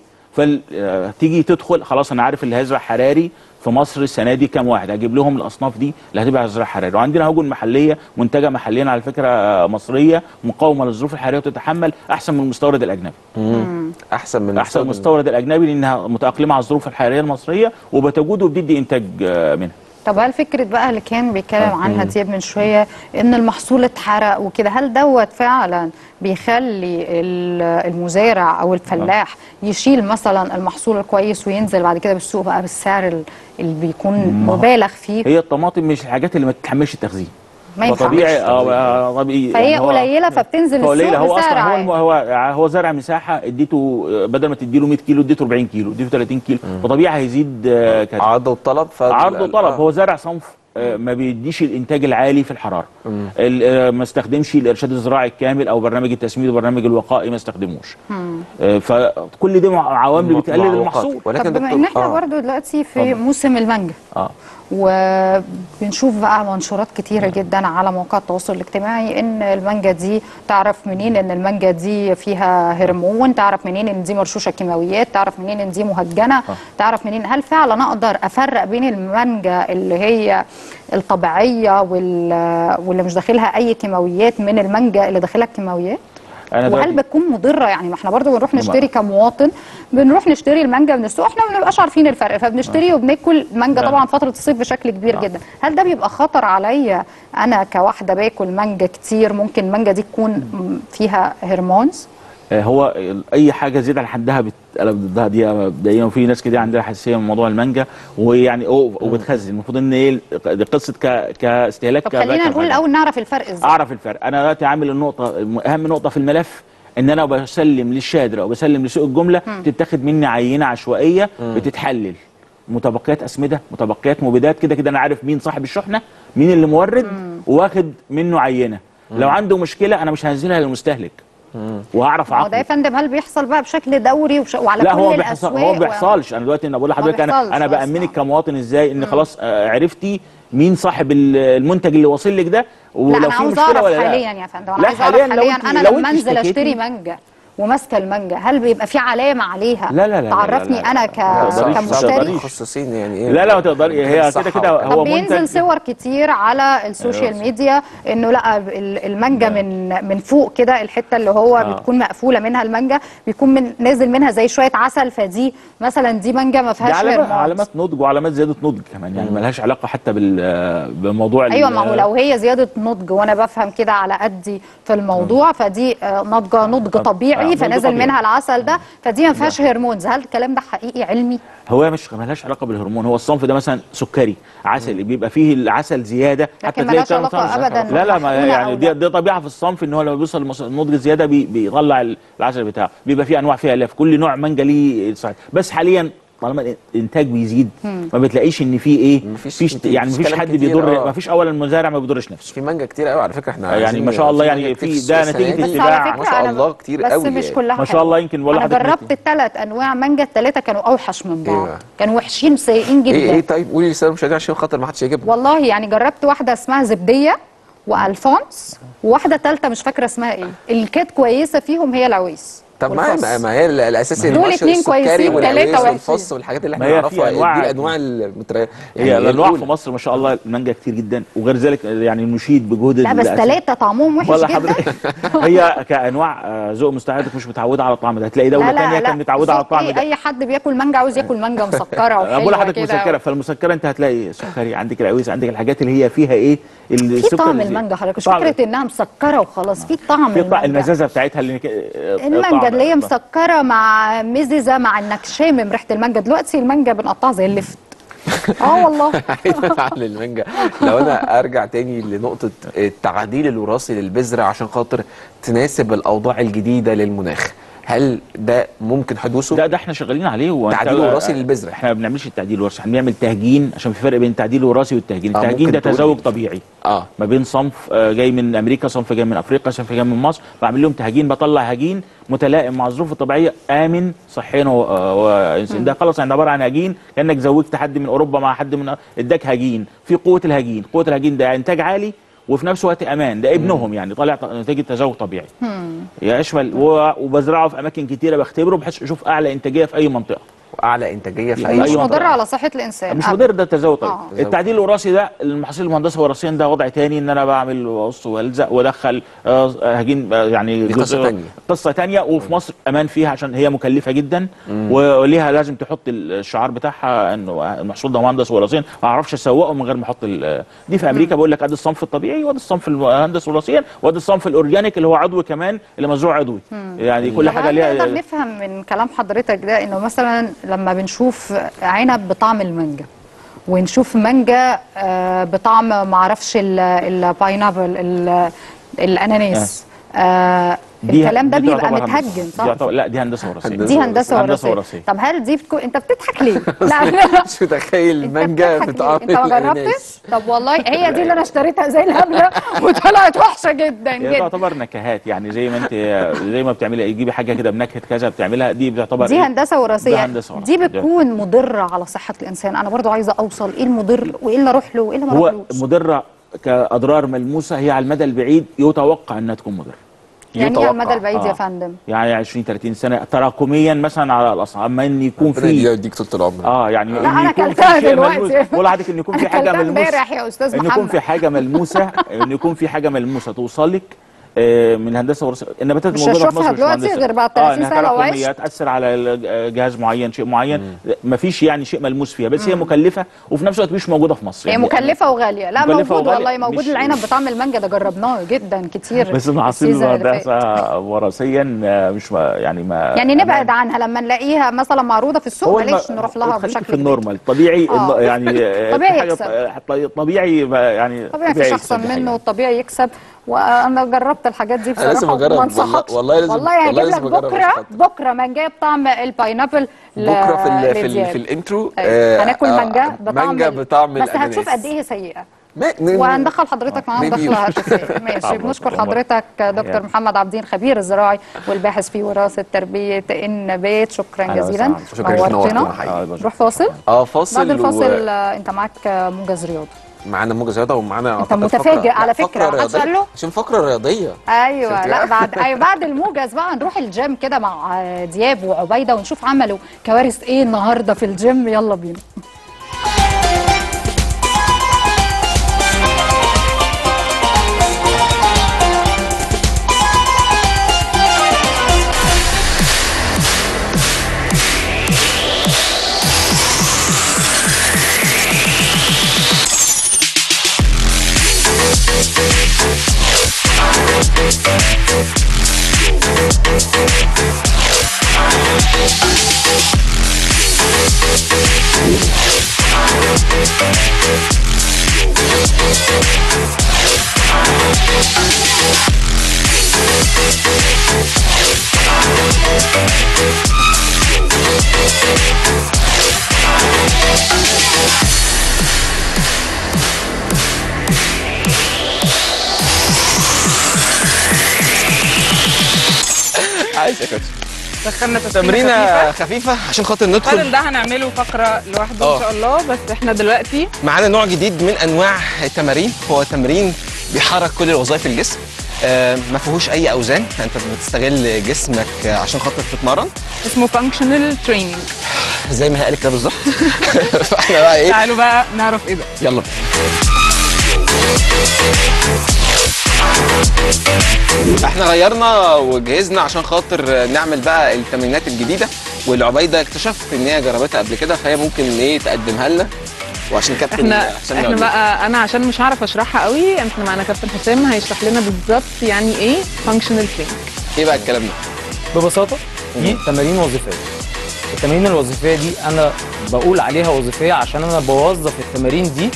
فتيجي تدخل خلاص انا عارف اللي هيزرع حراري في مصر السنه دي كام واحد هجيب لهم الاصناف دي اللي هتبقى هتزرع حراري وعندنا هجن محليه منتجه محليا على فكره آه، مصريه مقاومه للظروف الحراريه وتتحمل احسن من المستورد الاجنبي أحسن من احسن من المستورد. المستورد الاجنبي لانها متاقلمه على الظروف الحراريه المصريه وبتجود وبتدي انتاج آه، منها طب هل فكره بقى اللي كان بيتكلم عنها دياب من شويه ان المحصول اتحرق وكده هل دوت فعلا بيخلي ال- المزارع او الفلاح يشيل مثلا المحصول الكويس وينزل بعد كده بالسوق بقى بالسعر ال- اللي بيكون مبالغ فيه هي الطماطم مش الحاجات اللي ما تتحملش التخزين ما ينفعش فطبيعي اه آه، طبيعي فهي يعني هو- قليله فبتنزل قليلة السوق هو بسعر اصلا هو عالي الم- هو هو زرع مساحه اديته آه، بدل ما تديله 100 كيلو اديته 40 كيلو اديته 30 كيلو فطبيعي هيزيد آه، كذا عرض وطلب ف عرض وطلب آه. هو زرع صنف آه، ما بيديش الانتاج العالي في الحراره ال- آه، ما استخدمش الارشاد الزراعي الكامل او برنامج التسميد وبرنامج الوقائي ما استخدموش آه، فكل دي مع- عوامل بتقلل معوقات. المحصول ولكن طب بما دكتور- ان احنا آه. برضو دلوقتي في اتفضل. موسم المانجا اه وبنشوف بقى منشورات كتيرة جدا على مواقع التواصل الاجتماعي ان المانجا دي تعرف منين ان المانجا دي فيها هرمون تعرف منين ان دي مرشوشة كيماويات تعرف منين ان دي مهجنة تعرف منين هل فعلا اقدر افرق بين المانجا اللي هي الطبيعية وال- واللي مش داخلها اي كيماويات من المانجا اللي داخلها كيماويات أنا وهل دلوقتي- بتكون مضره يعني ما احنا برضو بنروح طبعا. نشتري كمواطن بنروح نشتري المانجا من السوق احنا ما بنبقاش عارفين الفرق فبنشتري وبناكل مانجا لا. طبعا فتره الصيف بشكل كبير جدا هل ده بيبقى خطر عليا انا كواحده باكل مانجا كتير ممكن المانجا دي تكون م- فيها هرمونز آه، هو اي حاجه زياده عن حدها بتقلب ضدها دي مبدئيا وفي ناس كده عندها حساسيه من موضوع المانجا ويعني أو- وبتخزن المفروض ان ايه دي قصه ك... كاستهلاك طب كباكة خلينا نقول حاجة. الاول نعرف الفرق ازاي اعرف الفرق انا دلوقتي عامل النقطه اهم نقطه في الملف ان انا بسلم للشادر او بسلم لسوق الجمله تتاخد مني عينه عشوائيه بتتحلل متبقيات اسمده متبقيات مبيدات كده كده انا عارف مين صاحب الشحنه مين اللي مورد واخد منه عينه لو عنده مشكله انا مش هنزلها للمستهلك وهعرف ما هو ده يا اعاقبه فندم هل بيحصل بقى بشكل دوري وش... وعلى لا كل هو بيحصل الاسواق هو و- بيحصلش انا دلوقتي انا بقول لحضرتك انا بيحصلش انا بس، بامنك آه. كمواطن ازاي ان خلاص آه، عرفتي مين صاحب ال- المنتج اللي واصل لك ده لا ولو انا في عاوز مشكله اعرف ولا لا حاليا يا فندم انا لا عايز اعرف حاليا لو حاليا انت- انا لو لما انت انزل اشتكيتي- اشتري مانجا وماسكه المانجا هل بيبقى في علامه عليها لا- لا- لا- لا- تعرفني لا- لا- انا لا. ك... ما تقدريش- ما كمشتري تقدريش. متخصصين يعني ايه لا لا ما تقدري هي الصحة كده كده وكده. هو طب بينزل منتج صور كتير على السوشيال ميديا انه لا ال- المانجا من من فوق كده الحته اللي هو آه. بتكون مقفوله منها المانجا بيكون من نازل منها زي شويه عسل فدي مثلا دي مانجا ما دي فيهاش علامات هرمونات علامات نضج وعلامات زياده نضج كمان يعني ملهاش علاقه حتى بال بموضوع ال- ايوه ما هو لو هي زياده نضج وانا بفهم كده على قدي في الموضوع فدي آه، نضجه نضج آه، طبيعي نضج فنازل طبيعي. منها العسل ده فدي ما فيهاش هرمونز هل الكلام ده حقيقي علمي هو مش ملهاش علاقه بالهرمون هو الصنف ده مثلا سكري عسل بيبقى فيه العسل زياده لكن تلاقي ملهاش كام علاقة طعم- أبداً لا لا ما بالمحقونة يعني أو دي, لا. دي طبيعه في الصنف ان هو لما بيوصل لمس- النضج زياده بي بيطلع ال- العسل بتاعه بيبقى فيه انواع فيها الاف كل نوع مانجا ليه صحيح. بس حاليا طالما الانتاج بيزيد ما بتلاقيش ان في ايه مفيش فيش كتير- يعني مفيش مفيش كلام حد كتير، بيضر آه. مفيش اولا المزارع ما بيضرش نفسه في مانجا كتير قوي على فكره احنا يعني عايزين- ما شاء الله في يعني مانجا في- كتير ده السنة نتيجة دي. بس اتباع. على ما فكره شاء أنا الله كتير بس قوي مش يعني. كلها ما شاء الله يمكن ولا انا حضرتك جربت الثلاث انواع مانجا الثلاثه كانوا اوحش من بعض إيه؟ كانوا وحشين سيئين جدا ايه ايه طيب قولي للساده المشاهدين عشان خاطر ما حدش يجيبها والله يعني جربت واحده اسمها زبديه والفونس وواحده ثالثه مش فاكره اسمها ايه اللي كانت كويسه فيهم هي العويس طب ما والفص. ما- ما هي ال- الاساس دول المؤشر اتنين السكري كويسين، والعويس تلاتة والفص وحشين. والحاجات اللي ما احنا هي نعرفها في أنواع- دي الانواع المتر... هي الانواع في الأولى. مصر ما شاء الله المانجا كتير جدا وغير ذلك يعني نشيد بجهود لا بس الأساس. ثلاثه طعمهم وحش والله جدا حضرتك هي كانواع آه، ذوق مستعدك مش متعوده على الطعم ده هتلاقي دوله لا لا ثانيه لا كانت متعوده على ذوق الطعم إيه؟ ده اي حد بياكل مانجا عاوز ياكل مانجا مسكره أنا بقول وحلوه لحضرتك كده مسكره فالمسكره انت هتلاقي سكري عندك العويس عندك الحاجات اللي هي فيها ايه في السكر طعم اللي- المانجا حضرتك مش طعم- فكره انها مسكره وخلاص في طعم في طعم المانجا المزازه بتاعتها اللي آه، المانجا طعم- اللي هي مسكره مع مززه مع انك شامم ريحه المانجا دلوقتي المانجا بنقطعها زي اللفت اه والله بعيدا عن المانجا لو انا ارجع تاني لنقطه التعديل الوراثي للبذره عشان خاطر تناسب الاوضاع الجديده للمناخ هل ده ممكن حدوثه؟ ده ده احنا شغالين عليه وأنت- تعديل وراثي للبذرة. احنا ما بنعملش التعديل الوراثي احنا بنعمل تهجين عشان في فرق بين التعديل الوراثي والتهجين آه، التهجين ممكن ده تقول تزاوج لي. طبيعي اه ما بين صنف آه، جاي من امريكا صنف جاي من افريقيا صنف جاي من مصر بعمل لهم تهجين بطلع هجين متلائم مع الظروف الطبيعيه امن صحيا و- آه، وإنسان. ده خلاص يعني عباره عن هجين كانك زوجت حد من اوروبا مع حد من اداك هجين في قوه الهجين قوه الهجين ده انتاج عالي وفي نفس الوقت امان ده ابنهم يعني طالع ط- نتيجه تزاوج طبيعي يشمل و- وبزرعه في اماكن كتيره بختبره بحيث اشوف اعلى انتاجيه في اي منطقه واعلى انتاجيه في يعني اي مش أيوة. مضر على صحه الانسان مش أبداً. مدير ده تزاوج طيب آه. التعديل الوراثي ده المحاصيل المهندسه وراثيا ده وضع تاني ان انا بعمل واقص والزق وادخل آه، هجين آه، يعني دي قصة جزء- تانية. قصه تانية وفي مصر امان فيها عشان هي مكلفه جدا وليها لازم تحط الشعار بتاعها انه المحصول ده مهندس وراثيا ما اعرفش اسوقه من غير ما احط ال- دي في امريكا بقول لك ادي الصنف الطبيعي وادي الصنف المهندس وراثيا وادي الصنف الاورجانيك اللي هو عضوي كمان اللي مزروع عضوي يعني كل طب حاجه هل ليها نقدر نفهم من كلام حضرتك ده انه مثلا لما بنشوف عنب بطعم المانجا ونشوف مانجا آه، بطعم معرفش ال- الباينابل ال- الاناناس آه، دي- الكلام ده دي بيبقى تعتبر هندسة. متهجن دي صح؟ تعتبر- لا دي هندسه وراثيه هندسة دي هندسه هندسة وراثيه وراثية. طب هل دي بتكون انت بتضحك ليه؟ لا لا مش متخيل انت المانجا بتضحك ليه؟ بطعم انت ما جربتش؟ الاناناس طب والله هي دي اللي انا اشتريتها زي الهبله وطلعت وحشه جدا هي جدا تعتبر نكهات يعني زي ما انت زي ما بتعملي تجيبي حاجه كده بنكهه كذا بتعملها دي بتعتبر دي إيه؟ هندسه ده وراثيه هندسة وراثية. دي بتكون مضره على صحه الانسان انا برضو عايزه اوصل ايه المضر وايه اللي اروح له وايه اللي ما هو اروحلوش مضره كاضرار ملموسه هي على المدى البعيد يتوقع انها تكون مضره يعني ايه يتوقع. على المدى البعيد يا آه. فندم يعني 20 30 سنه تراكميا مثلا على الاسعار اما ان يكون ربنا في يديك طول العمر اه يعني لا، إن أنا يكون في أكلتها شيء دلوقتي. ملموس. بقول لحضرتك ان يكون في أنا حاجه أكلتها ملموسه امبارح يا أستاذ ان يكون محمد. في حاجه ملموسه ان يكون في حاجه ملموسه توصل لك آه، من الهندسه الوراثيه النباتات مش موجوده في هشوفها مصر مش دلوقتي مهندسة. غير بعد آه، 30 إنها سنة تلعب لو عشت. كميات، تاثر على ال- جهاز معين شيء معين ما فيش يعني شيء ملموس فيها بس هي مكلفه وفي نفس الوقت مش موجوده في مصر هي يعني مكلفة وغالية لا مكلفة موجود وغالية. والله موجود مش- العنب بطعم المانجا ده جربناه جدا كتير بس المحاصيل السيزون اللي فات. المهندسه وراثيا آه، مش ما- يعني ما يعني نبعد عنها لما نلاقيها مثلا معروضة في السوق هو بلاش الم- نروح لها خليك بشكل في النورمال طبيعي آه. الن- يعني آه، طبيعي في حاجة يكسب. ط- طبيعي بقى يعني طبيعي مفيش يكسب احسن دي منه حقيقة. والطبيعي يكسب وانا جربت الحاجات دي بصراحه لازم أجرب. وما والله- انصحكش والله لازم- والله والله هجيب لك لازم أجرب بكره عشان خاطر. بكره مانجا بطعم الباينابل ل- بكره في ال في, ال لزياد. في الانترو أيوة. هناكل آه، مانجا بطعم مانجا ال- بطعم بس هتشوف الأناناس. قد ايه هي سيئه ما- ن- وهندخل حضرتك معانا maybe. دخله هتفرق ماشي الله بنشكر يكرمك. حضرتك دكتور يا. محمد عبدين خبير الزراعي والباحث في وراثه تربيه النبات شكرا أهلا جزيلا وسهلا. شكرا لك، نورتنا نورتنا حقيقي. آه، بشكرك. نروح فاصل اه فاصل بعد الفاصل و- آه، انت معاك آه، موجز رياضي معانا موجز رياضه ومعانا انت أعتقد متفاجئ فقرة- على لا، فكرة، فقرة محدش رياضية. قال له؟ عشان فقره رياضيه ايوه شفت لا بقى؟ بعد ايوه بعد الموجز بقى نروح الجيم كده مع دياب وعبيده ونشوف عملوا كوارث ايه النهارده في الجيم يلا بينا عايز يا كوتش دخلنا تمرينه خفيفه عشان خاطر الفرق ندخل ده هنعمله فقره لوحده آه. ان شاء الله بس احنا دلوقتي معانا نوع جديد من انواع التمارين هو تمرين بيحرك كل وظائف الجسم آه، ما فيهوش اي اوزان انت بتستغل جسمك آه، عشان خاطر تتمرن اسمه فانكشنال تريننج زي ما هي قالت كده بالظبط فاحنا بقى ايه تعالوا بقى نعرف ايه ده يلا احنا غيرنا وجهزنا عشان خاطر نعمل بقى التمرينات الجديده والعبيده اكتشفت ان هي جربتها قبل كده فهي ممكن ايه تقدمها لنا وعشان كابتن احنا حسام احنا يقول. بقى انا عشان مش هعرف اشرحها قوي احنا معانا كابتن حسام هيشرح لنا بالظبط يعني ايه فانكشنال تريننج ايه بقى الكلام ده ببساطه دي تمارين وظيفيه التمارين الوظيفيه دي انا بقول عليها وظيفيه عشان انا بوظف التمارين دي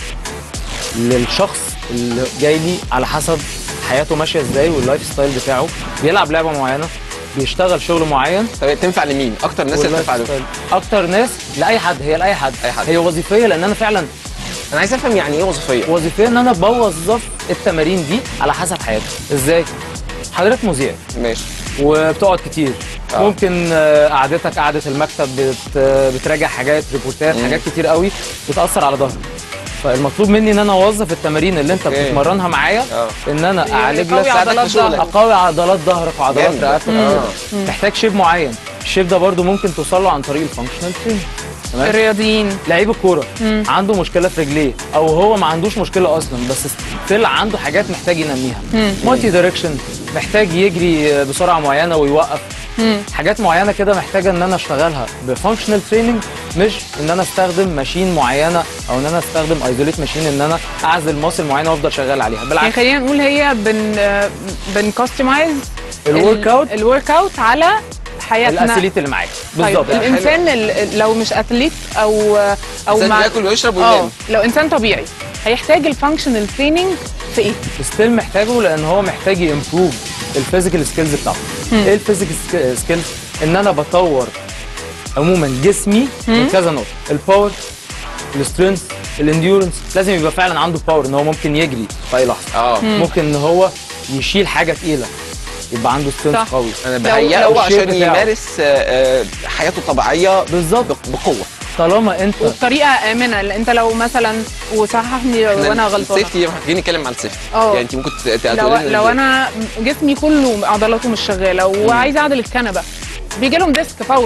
للشخص اللي جاي لي على حسب حياته ماشيه ازاي واللايف ستايل بتاعه بيلعب لعبه معينه بيشتغل شغل معين طب تنفع لمين اكتر الناس اللي واللايف تنفع له ستايل. اكتر ناس لاي حد هي لاي حد أي حد. هي وظيفيه لان انا فعلا انا عايز افهم يعني ايه وظيفيه وظيفيه ان انا بوظف التمارين دي على حسب حياتي ازاي حضرتك مذيع ماشي وبتقعد كتير آه. آه. ممكن آه، قعدتك قعده المكتب بت آه، بتراجع حاجات ريبورتات مم. حاجات كتير قوي بتاثر على ظهرك فالمطلوب مني ان انا اوظف التمارين اللي انت أوكي. بتتمرنها معايا اه ان انا اعالج يقوي لك عضلات في شغلك. ظهرك اقوي عضلات ظهرك وعضلات جامد. رقبتك آه. تحتاج شيب معين الشيب ده برضو ممكن توصل له عن طريق الفانكشنال تريننج تمام الرياضيين لعيب الكوره عنده مشكله في رجليه او هو ما عندوش مشكله اصلا بس ستيل عنده حاجات محتاج ينميها مالتي دايركشن محتاج يجري بسرعه معينه ويوقف حاجات معينه كده محتاجه ان انا اشتغلها بفانكشنال تريننج مش ان انا استخدم ماشين معينه او ان انا استخدم ايزوليت ماشين ان انا اعزل ماسل معينه وافضل شغال عليها يعني بالعكس خلينا نقول هي بن بنكستمايز الورك اوت الورك اوت على حياتنا الاسيليت اللي معاك طيب بالظبط الانسان ال- لو مش اثليت او او إنسان مع بياكل ويشرب اه وينام لو انسان طبيعي هيحتاج الفانكشنال تريننج في ايه؟ ستيل محتاجه لان هو محتاج يمبروف الفيزيكال سكيلز بتاعته ايه الفيزيكال سكيلز ان انا بطور عموما جسمي من كذا نقطه الباور السترينث الانديورنس لازم يبقى فعلا عنده باور ان هو ممكن يجري في اي لحظه اه ممكن ان هو يشيل حاجه تقيله يبقى عنده صح. سترينث قوي انا لو- بهيئه لو عشان الشيب بتاعه. يمارس آه، آه، حياته الطبيعيه بالظبط بق- بقوه طالما انت وبطريقه امنه لان انت لو مثلا وصححني إحنا وانا غلطانه السيفتي محتاجين نتكلم عن السيفتي اه. يعني انت ممكن ت- ت- لو تقولي لنا لو إزاي؟ انا جسمي كله عضلاته مش شغاله وعايزه اعدل الكنبه بيجي لهم ديسك فورا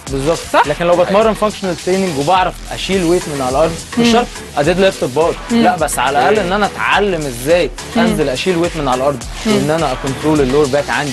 بالظبط صح؟ لكن لو بتمرن فانكشنال تريننج وبعرف اشيل ويت من على الارض مش شرط اديد ليفت بار لا بس على الاقل ان انا اتعلم ازاي انزل اشيل ويت من على الارض وان انا اكونترول اللور باك عندي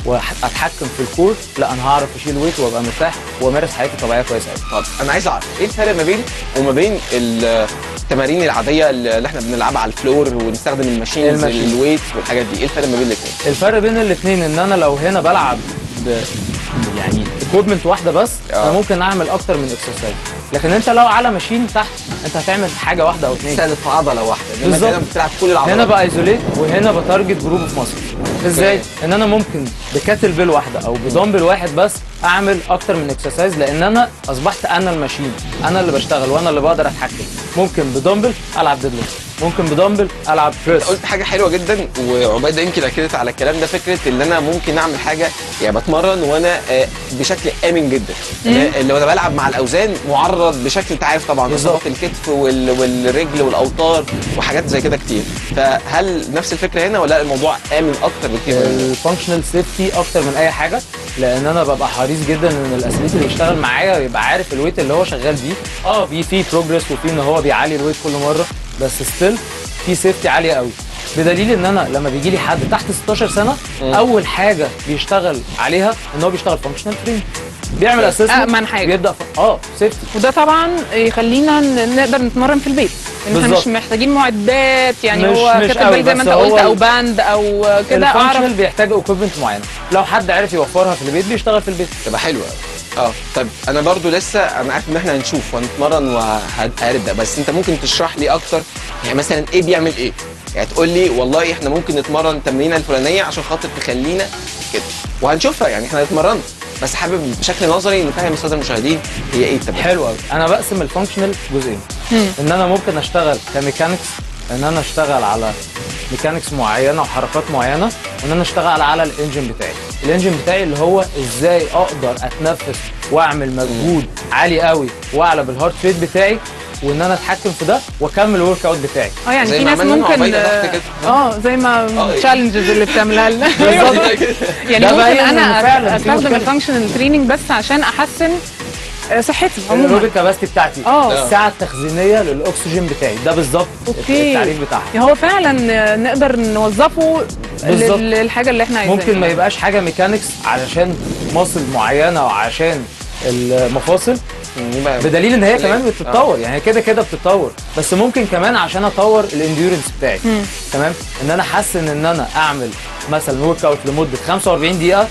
واتحكم في الكور لا انا هعرف اشيل ويت وابقى مرتاح وامارس حياتي طبيعيه كويس قوي طب انا عايز اعرف ايه الفرق ما بين وما بين التمارين العاديه اللي احنا بنلعبها على الفلور ونستخدم الماشينز الماشين. الويت والحاجات دي ايه الفرق ما بين الاثنين الفرق بين الاثنين ان انا لو هنا بلعب ب يعني اكويبمنت واحده بس آه. انا ممكن اعمل اكتر من اكسرسايز لكن انت لو على ماشين تحت انت هتعمل حاجه واحده او اثنين تستهدف عضله واحده انما بالظبط. هنا بتلعب كل العضلات هنا بايزوليت وهنا بتارجت جروب اوف ماسل ازاي ان انا ممكن بكاتل بيل واحده او بدمبل واحد بس اعمل اكتر من اكسرسايز لان انا اصبحت انا الماشين انا اللي بشتغل وانا اللي بقدر اتحكم ممكن بدمبل العب ديدليفت ممكن بدمبل العب بريس قلت حاجه حلوه جدا وعبيده يمكن اكدت على الكلام ده فكره ان انا ممكن اعمل حاجه يعني بتمرن وانا آه، بشكل امن جدا أنا- اللي وانا بلعب مع الاوزان معرض بشكل انت عارف طبعا بالظبط. اصابات الكتف وال- والرجل والاوتار وحاجات زي كده كتير فهل نفس الفكره هنا ولا لا الموضوع امن اكتر بكتير من- الفانكشنال سيفتي اكتر من اي حاجه لان انا ببقى حريص جدا ان الاسليت اللي يشتغل معايا يبقى عارف الويت اللي هو شغال بيه اه في في بروجرس وفي ان هو بيعلي الويت كل مره بس ستيل في سيفتي عاليه قوي بدليل ان انا لما بيجي لي حد تحت 16 سنه اول حاجه بيشتغل عليها ان هو بيشتغل فانكشنال تريننج بيعمل اسسمنت أأمن حاجة. بيبدا ف... اه سيفتي وده طبعا يخلينا ن- نقدر نتمرن في البيت ان احنا بالظبط. مش محتاجين معدات يعني مش- هو مش كاتب قوي، بال زي ما بس انت قلت هو او ال- باند او كده الفانكشنال اعرف بيحتاج اكويبمنت معينه لو حد عرف يوفرها في البيت بيشتغل في البيت تبقى حلوه اه طيب انا برضو لسه انا عارف ان احنا هنشوف وهنتمرن وهنبدا بس انت ممكن تشرح لي اكتر يعني مثلا ايه بيعمل ايه يعني تقول لي والله احنا ممكن نتمرن التمرينه الفلانيه عشان خاطر تخلينا كده وهنشوفها يعني احنا هنتمرن بس حابب بشكل نظري نفهم الساده المشاهدين هي ايه التمرين حلو قوي انا بقسم الفانكشنال جزئين ان انا ممكن اشتغل كميكانكس ان انا اشتغل على ميكانكس معينه وحركات معينه وان انا اشتغل على الانجن بتاعي الانجن بتاعي اللي هو ازاي اقدر اتنفس واعمل مجهود عالي قوي واعلى بالهارت ريت بتاعي وان انا اتحكم في ده واكمل الورك اوت بتاعي اه يعني زي في ما ناس عملنا مع ممكن عبيدة تحت كده. اه زي ما آه. التشالنجز اللي بتعملها لنا يعني ده ممكن باين إن انا فعلاً في استخدم مشكلة. الفانكشنال تريننج بس عشان احسن آه، صحتي عموما الروبيك كاباستي بتاعتي آه. الساعه التخزينيه للاكسجين بتاعي ده بالظبط اوكي التعريف بتاعها يعني هو فعلا آه، نقدر نوظفه بالظبط. لل- للحاجه اللي احنا عايزينها ممكن ما يبقاش حاجه ميكانكس علشان مصل معينه وعشان المفاصل بدليل ان هي كمان بتتطور يعني هي كده كده بتتطور بس ممكن كمان عشان اطور الانديورنس بتاعي تمام ان انا احسن ان انا اعمل مثلا ورك اوت لمده 45 دقيقه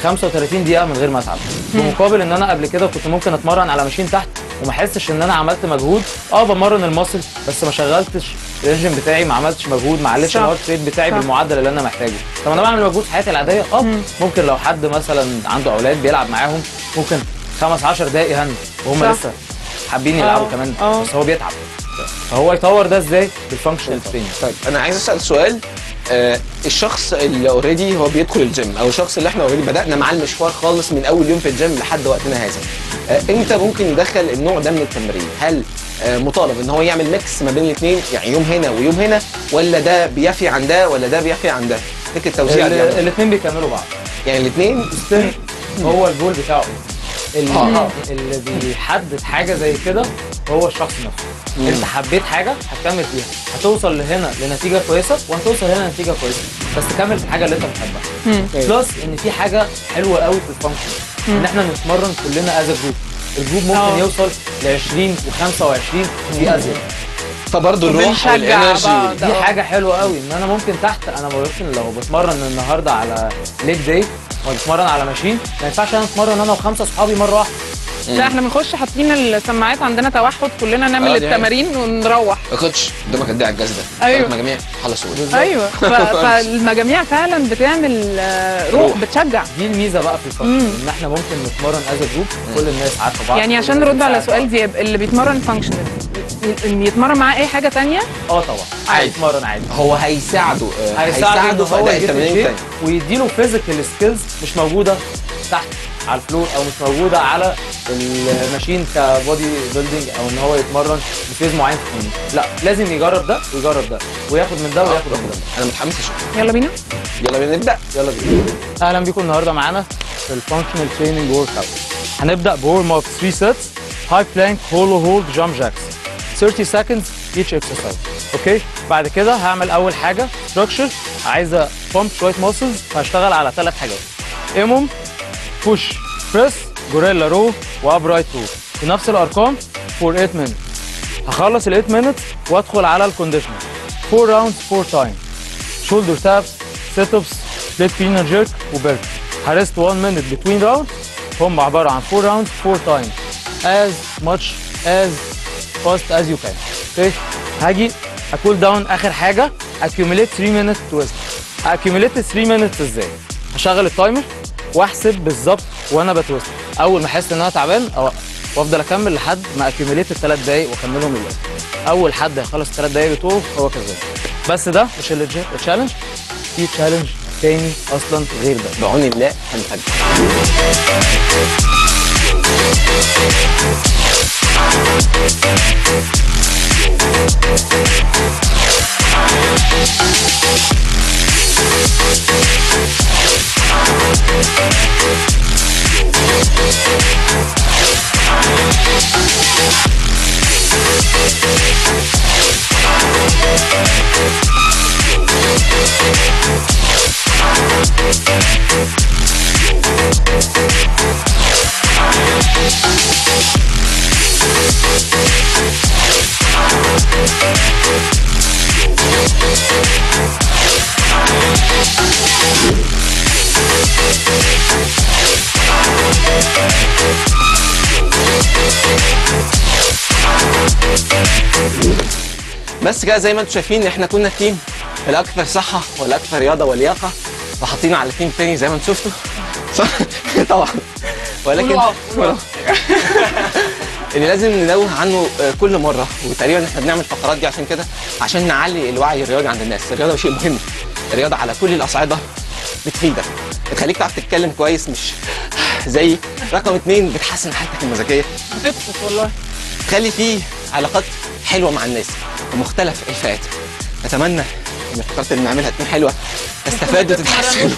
35 دقيقه من غير ما اتعب بمقابل ان انا قبل كده كنت ممكن اتمرن على ماشين تحت وما احسش ان انا عملت مجهود اه بمرن المصل بس ما شغلتش الانجن بتاعي ما عملتش مجهود ما علتش صح. الهارت ريت بتاعي صح. بالمعدل اللي انا محتاجه طب انا بعمل مجهود في حياتي العاديه اه ممكن لو حد مثلا عنده اولاد بيلعب معاهم ممكن خمس 10 دقايق يهني وهم صح. لسه حابين يلعبوا آه. كمان آه. بس هو بيتعب فهو يطور ده ازاي بالفانكشنال تريننج طيب انا عايز اسال سؤال آه الشخص اللي اوريدي هو بيدخل الجيم او الشخص اللي احنا اوريدي بدانا معاه المشوار خالص من اول يوم في الجيم لحد وقتنا هذا آه امتى ممكن يدخل النوع ده من التمرين هل آه مطالب ان هو يعمل ميكس ما بين الاثنين يعني يوم هنا ويوم هنا ولا ده بيفي عن ده ولا ده بيفي عن ده فكره توزيع دي يعني, الاثنين بيكملوا بعض يعني الاثنين ستيل هو الجول بتاعه اللي, آه. اللي بيحدد حاجه زي كده هو الشخص نفسه انت حبيت حاجه هتكمل فيها هتوصل لهنا لنتيجه كويسه وهتوصل هنا لنتيجه كويسه بس تكمل في الحاجه اللي انت بتحبها بلس ان في حاجه حلوه قوي في الفانكشن ان احنا نتمرن كلنا از جروب الجروب ممكن آه. يوصل ل 20 و25 في ازيد فبرضه الروح وبنشجع والانرجي بعض. دي حاجه حلوه قوي ان انا ممكن تحت انا ممكن لو بتمرن النهارده على ليج داي وبتمرن على ماشين ما ينفعش انا اتمرن انا وخمسه اصحابي مره واحده لا احنا بنخش حاطين السماعات عندنا توحد كلنا نعمل آه، دي التمارين ونروح ما كنتش قدامك قد ايه على الجهاز ده أيوة. ثلاث مجاميع خلصوا ايوه ف- فالمجاميع فعلا بتعمل آه، روح روح. بتشجع دي الميزه بقى في الفانكشن ان احنا ممكن نتمرن از جروب كل الناس عارفه بعض يعني كل عشان الناس نرد على بتساعد سؤال بعض. دياب اللي بيتمرن فانكشنال ان يتمرن معاه اي حاجه تانية اه طبعا عادي. يتمرن عادي هو هيساعده آه، هيساعده ان في هو اداء يجيب التمارين الشيب التانية ويديله فيزيكال سكيلز مش موجوده تحت على الفلور او مش موجوده على الماشين كبودي بيلدينج او ان هو يتمرن بفيز معين في التمرين لا لازم يجرب ده ويجرب ده وياخد من ده وياخد من ده انا متحمس اشوف يلا بينا يلا بينا نبدا يلا بينا اهلا بيكم النهارده معانا في الفانكشنال تريننج ورك اوت هنبدا بورم اب 3 سيتس هاي بلانك هولو هولد جامب جاكس 30 seconds each exercise اوكي بعد كده هعمل اول حاجه ستراكشر عايزه بامب شويه ماسلز فهشتغل على ثلاث حاجات ايموم بوش بريس جوريلا رو وابرايت رو بنفس الارقام فور 8 minutes هخلص ال 8 minutes وادخل على الكونديشنر 4 راوندز 4 تايم شولدر تابس سيت ابس سبليت بينر جيرك وبيرك هرست 1 minute between rounds هم عباره عن 4 راوندز 4 تايم as much as fast as you can اوكي هاجي اكول داون اخر حاجه accumulate 3 minutes twist accumulate 3 minutes ازاي هشغل التايمر واحسب بالظبط وانا بتوست اول ما احس ان انا تعبان أوقف وافضل اكمل لحد ما اكيوميليت الثلاث دقايق واكملهم للاخر اول حد هيخلص الثلاث دقايق بتوعه هو كسبان بس ده مش التشالنج في تشالنج تاني اصلا غير ده بعون الله هنفجر بس كده زي ما انتم شايفين احنا كنا التيم الاكثر صحه والاكثر رياضه ولياقه وحاطين على التيم التاني زي ما انتم شفتوا صح طبعا ولكن اللي لازم ننوه عنه آه، كل مره وتقريبا احنا بنعمل الفقرات دي عشان كده عشان نعلي الوعي الرياضي عند الناس الرياضه شيء مهم الرياضه على كل الاصعده بتفيدك بتخليك تعرف تتكلم كويس مش زي رقم اتنين بتحسن حالتك المزاجيه بتبسط والله تخلي فيه علاقات حلوه مع الناس بمختلف الفئات اتمنى ان الفقرات اللي بنعملها تكون حلوه تستفادوا وتتحسنوا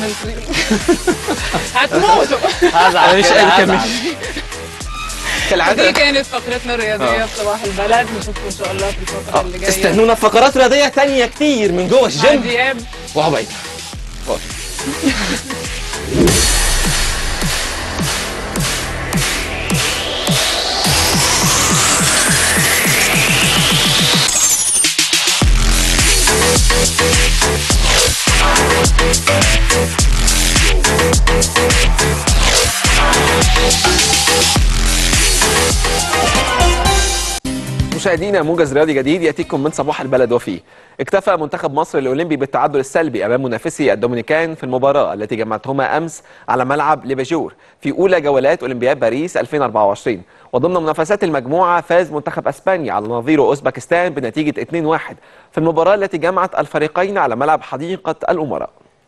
هتموتوا هزعل مش كده، قادر هزعل. اكمل كالعاده دي كانت فقرتنا الرياضيه في صباح البلد نشوفكم ان شاء الله في الفتره اللي جايه استنونا في فقرات رياضيه تانية كتير من جوه الجيم عندي اياب وعبيد باي. مشاهدينا موجز رياضي جديد ياتيكم من صباح البلد وفيه اكتفى منتخب مصر الاولمبي بالتعادل السلبي امام منافسي الدومينيكان في المباراه التي جمعتهما امس على ملعب ليباجور في اولى جولات اولمبياد باريس 2024 وضمن منافسات المجموعه فاز منتخب اسبانيا على نظيره اوزبكستان بنتيجه 2-1 في المباراه التي جمعت الفريقين على ملعب حديقه الامراء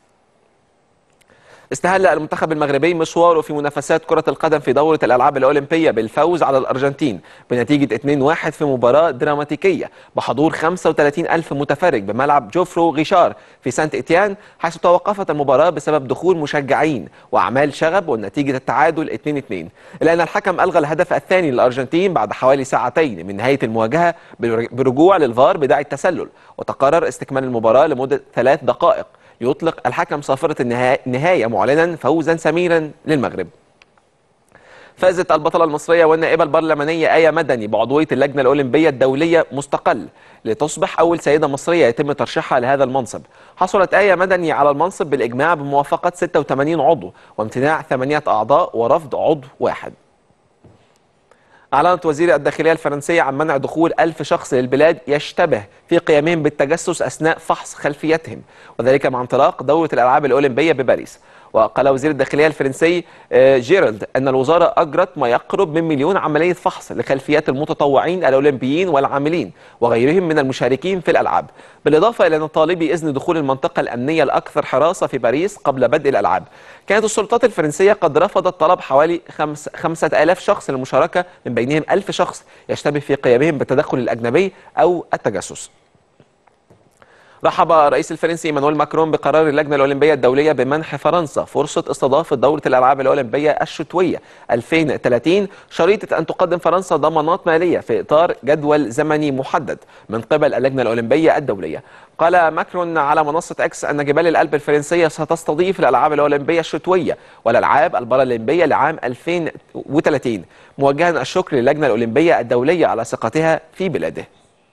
استهل المنتخب المغربي مشواره في منافسات كرة القدم في دورة الألعاب الأولمبية بالفوز على الأرجنتين بنتيجة 2-1 في مباراة دراماتيكية بحضور 35 ألف متفرج بملعب جوفرو غيشار في سانت إتيان حيث توقفت المباراة بسبب دخول مشجعين وأعمال شغب والنتيجة التعادل 2-2 إلا أن الحكم ألغى الهدف الثاني للأرجنتين بعد حوالي ساعتين من نهاية المواجهة برجوع للفار بداعي التسلل وتقرر استكمال المباراة لمدة ثلاث دقائق يطلق الحكم صافرة النها- النهاية معلنا فوزا سميرا للمغرب فازت البطلة المصرية والنائبة البرلمانية آية مدني بعضوية اللجنة الأولمبية الدولية مستقل لتصبح أول سيدة مصرية يتم ترشيحها لهذا المنصب حصلت آية مدني على المنصب بالإجماع بموافقة 86 عضو وامتناع ثمانية أعضاء ورفض عضو واحد أعلنت وزير الداخلية الفرنسية عن منع دخول ألف شخص للبلاد يشتبه في قيامهم بالتجسس أثناء فحص خلفيتهم وذلك مع انطلاق دورة الألعاب الأولمبية بباريس وقال وزير الداخلية الفرنسي آه، جيرالد أن الوزارة أجرت ما يقرب من مليون عملية فحص لخلفيات المتطوعين الأولمبيين والعاملين وغيرهم من المشاركين في الألعاب بالإضافة إلى أن طالبي إذن دخول المنطقة الأمنية الأكثر حراسة في باريس قبل بدء الألعاب كانت السلطات الفرنسية قد رفضت طلب حوالي خمس خمسة آلاف شخص للمشاركة من بينهم ألف شخص يشتبه في قيامهم بالتدخل الأجنبي أو التجسس رحب الرئيس الفرنسي ايمانويل ماكرون بقرار اللجنه الاولمبيه الدوليه بمنح فرنسا فرصه استضافه دوره الالعاب الاولمبيه الشتويه 2030 شريطه ان تقدم فرنسا ضمانات ماليه في اطار جدول زمني محدد من قبل اللجنه الاولمبيه الدوليه. قال ماكرون على منصه اكس ان جبال الألب الفرنسيه ستستضيف الالعاب الاولمبيه الشتويه والالعاب البارالمبيه لعام 2030 موجها الشكر للجنه الاولمبيه الدوليه على ثقتها في بلاده.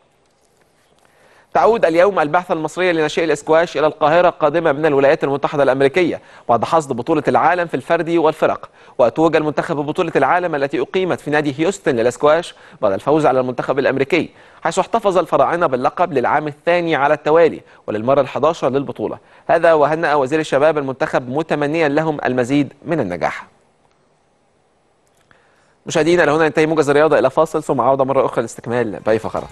تعود اليوم البعثة المصرية لناشئي الاسكواش إلى القاهرة قادمة من الولايات المتحدة الأمريكية بعد حصد بطولة العالم في الفردي والفرق وتوج المنتخب ببطولة العالم التي أقيمت في نادي هيوستن للاسكواش بعد الفوز على المنتخب الأمريكي حيث احتفظ الفراعنة باللقب للعام الثاني على التوالي وللمرة الحداشر للبطولة هذا وهنأ وزير الشباب المنتخب متمنيا لهم المزيد من النجاح مشاهدينا لهنا ينتهي موجز الرياضة إلى فاصل ثم عودة مرة أخرى لاستكمال باقي فقراتنا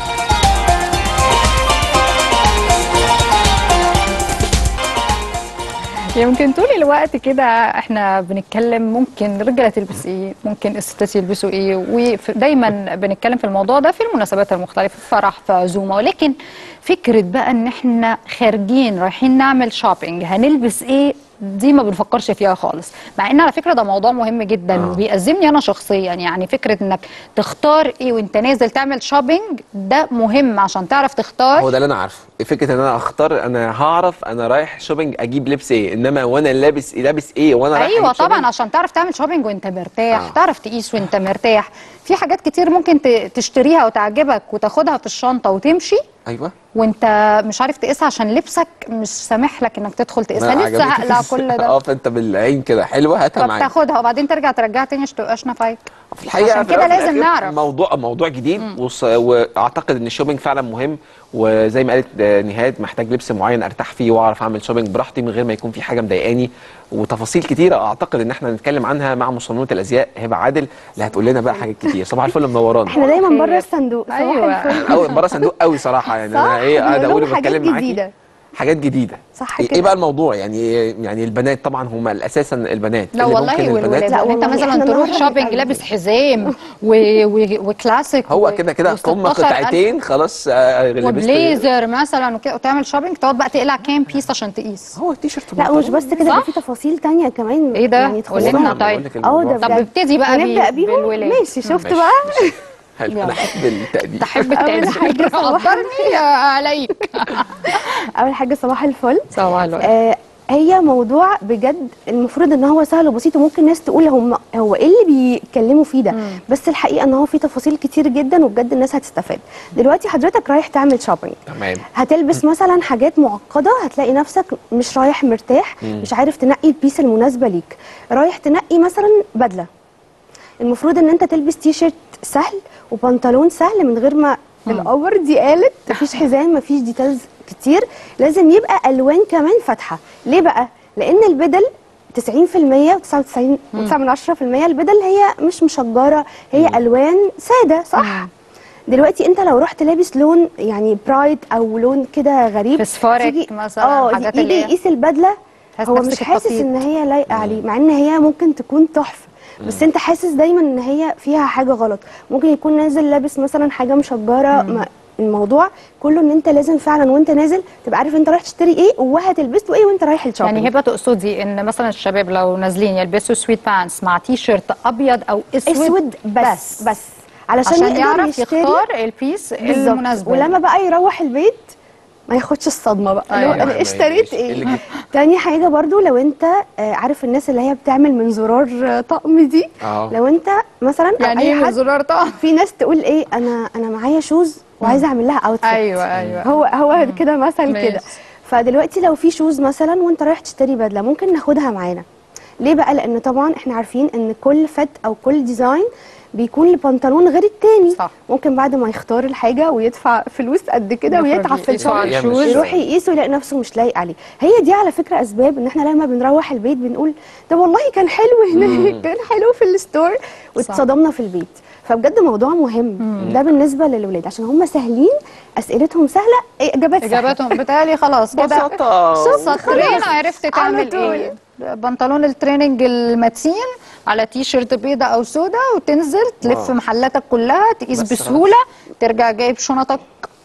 يمكن طول الوقت كده احنا بنتكلم ممكن الرجاله تلبس ايه ممكن الستات يلبسوا ايه ودايما بنتكلم في الموضوع ده في المناسبات المختلفه في فرح في عزومه ولكن فكره بقى ان احنا خارجين رايحين نعمل شوبينج هنلبس ايه دي ما بنفكرش فيها خالص مع ان على فكره ده موضوع مهم جدا آه. وبيأزمني انا شخصيا يعني فكره انك تختار ايه وانت نازل تعمل شوبينج ده مهم عشان تعرف تختار هو ده اللي انا عارفه فكره ان انا اختار انا هعرف انا رايح شوبينج اجيب لبس ايه انما وانا لابس إيه لابس ايه وانا رايح ايوه أجيب طبعا شوبينج؟ عشان تعرف تعمل شوبينج وانت مرتاح آه. تعرف تقيس وانت مرتاح في حاجات كتير ممكن ت- تشتريها وتعجبك وتاخدها في الشنطه وتمشي ايوه وانت مش عارف تقيسها عشان لبسك مش سامح لك انك تدخل تقيسها ما لسه عجبتنيش. هقلع كل ده اه فانت بالعين كده حلوه هاتها معاك فبتاخدها وبعدين ترجع ترجعها تاني عشان تبقاش نفعك في الحقيقه عشان في كده الأول وفي لازم الآخر نعرف. موضوع موضوع جديد وص... واعتقد ان الشوبينج فعلا مهم وزي ما قالت آه، نهاد محتاج لبس معين ارتاح فيه واعرف اعمل شوبينج براحتي من غير ما يكون في حاجه مضايقاني وتفاصيل كتيره اعتقد ان احنا نتكلم عنها مع مصممه الازياء هبه عادل اللي هتقول لنا بقى حاجات كتير صباح الفل منورانا احنا دايما خير. بره الصندوق صباح أيوة. الفل قوي بره صندوق قوي صراحه يعني صح؟ انا ايه قاعد بنقول اقول لهم حاجات وبتكلم معاكي جديدة. حاجات جديده صح ايه كده. إيه بقى الموضوع يعني يعني البنات طبعا هم اساسا البنات لا اللي والله ممكن والولاد البنات لا انت والله مثلا إحنا تروح النهاردة شوبينج بنتعلم. لابس حزام و... و... وكلاسيك هو و- كده كده قمه و16,000 قطعتين خلاص آه، لبست وبليزر مثلا وكده وتعمل شوبينج تقعد بقى تقلع كام بيس عشان تقيس هو التيشيرت لا ومش بس كده ده صح؟ في تفاصيل تانية كمان ايه ده؟ يعني قول لنا تخصنا. طيب. اه ده طب بجد. ابتدي بقى هنبدأ بي- بيهم بالولاد. ماشي شفت ماشي. بقى حلو انا احب التقدير تحب أول التقدير حاجة صباح قدرني عليك اول حاجه صباح الفل صباح الفل آه هي موضوع بجد المفروض ان هو سهل وبسيط وممكن ناس تقول هم هو ايه اللي بيتكلموا فيه ده بس الحقيقه ان هو فيه تفاصيل كتير جدا وبجد الناس هتستفاد دلوقتي حضرتك رايح تعمل شوبينج تمام هتلبس مثلا حاجات معقده هتلاقي نفسك مش رايح مرتاح مش عارف تنقي البيس المناسبه ليك رايح تنقي مثلا بدله المفروض ان انت تلبس تي شيرت سهل وبنطلون سهل من غير ما الاور دي قالت مفيش حزام مفيش ديتيلز كتير لازم يبقى الوان كمان فاتحه ليه بقى لان البدل 90% و99 من 10% البدل هي مش مشجره هي الوان ساده صح دلوقتي انت لو رحت لابس لون يعني برايت او لون كده غريب فسفورك تيجي- مثلا، اه حاجات يجي اللي هي- يقيس البدله تحس هو نفسك مش حاسس التقييد. ان هي لايقه عليه مع ان هي ممكن تكون تحفه بس انت حاسس دايما ان هي فيها حاجه غلط ممكن يكون نازل لابس مثلا حاجه مشجره ما الموضوع كله ان انت لازم فعلا وانت نازل تبقى عارف انت رايح تشتري ايه وهتلبسه ايه وانت رايح الشوبينج يعني هبه تقصدي ان مثلا الشباب لو نازلين يلبسوا سويت بانس مع تي شيرت ابيض او اسود اسود بس بس علشان, عشان يقدر يعرف يشتري يختار البيس بالظبط المناسبه ولما بقى يروح البيت ما ياخدش الصدمه بقى اللي هو أيوة. انا اشتريت إيه اللي ايه جبت؟ تاني حاجه برضو لو انت آه، عارف الناس اللي هي بتعمل من زرار آه، طقم دي اه لو انت مثلا أو يعني أي ايه حد- زرار طقم في ناس تقول ايه انا انا معايا شوز وعايزه اعمل لها اوتفيت ايوه ايوه هو هو كده مثل ماشي. كده فدلوقتي لو في شوز مثلا وانت رايح تشتري بدله ممكن ناخدها معانا ليه بقى لان طبعا احنا عارفين ان كل فت او كل ديزاين بيكون البنطلون غير التاني صح. ممكن بعد ما يختار الحاجه ويدفع فلوس قد كده يخرج ويتعب في يدفع الشغل الشوز. يروح يقيس ويلاقي نفسه مش لايق عليه هي دي على فكره اسباب ان احنا لما بنروح البيت بنقول ده والله كان حلو هنا كان حلو في الستور واتصدمنا في البيت فبجد موضوع مهم ده بالنسبه للولاد عشان هم سهلين اسئلتهم سهله اجابات سهله اجاباتهم بتهيألي خلاص كده بساطة سطرين عرفت على تعمل طول. ايه بنطلون التريننج المتين على تي شيرت بيضة او سودا وتنزل تلف آه. محلاتك كلها تقيس بس بسهولة ترجع جايب شنطك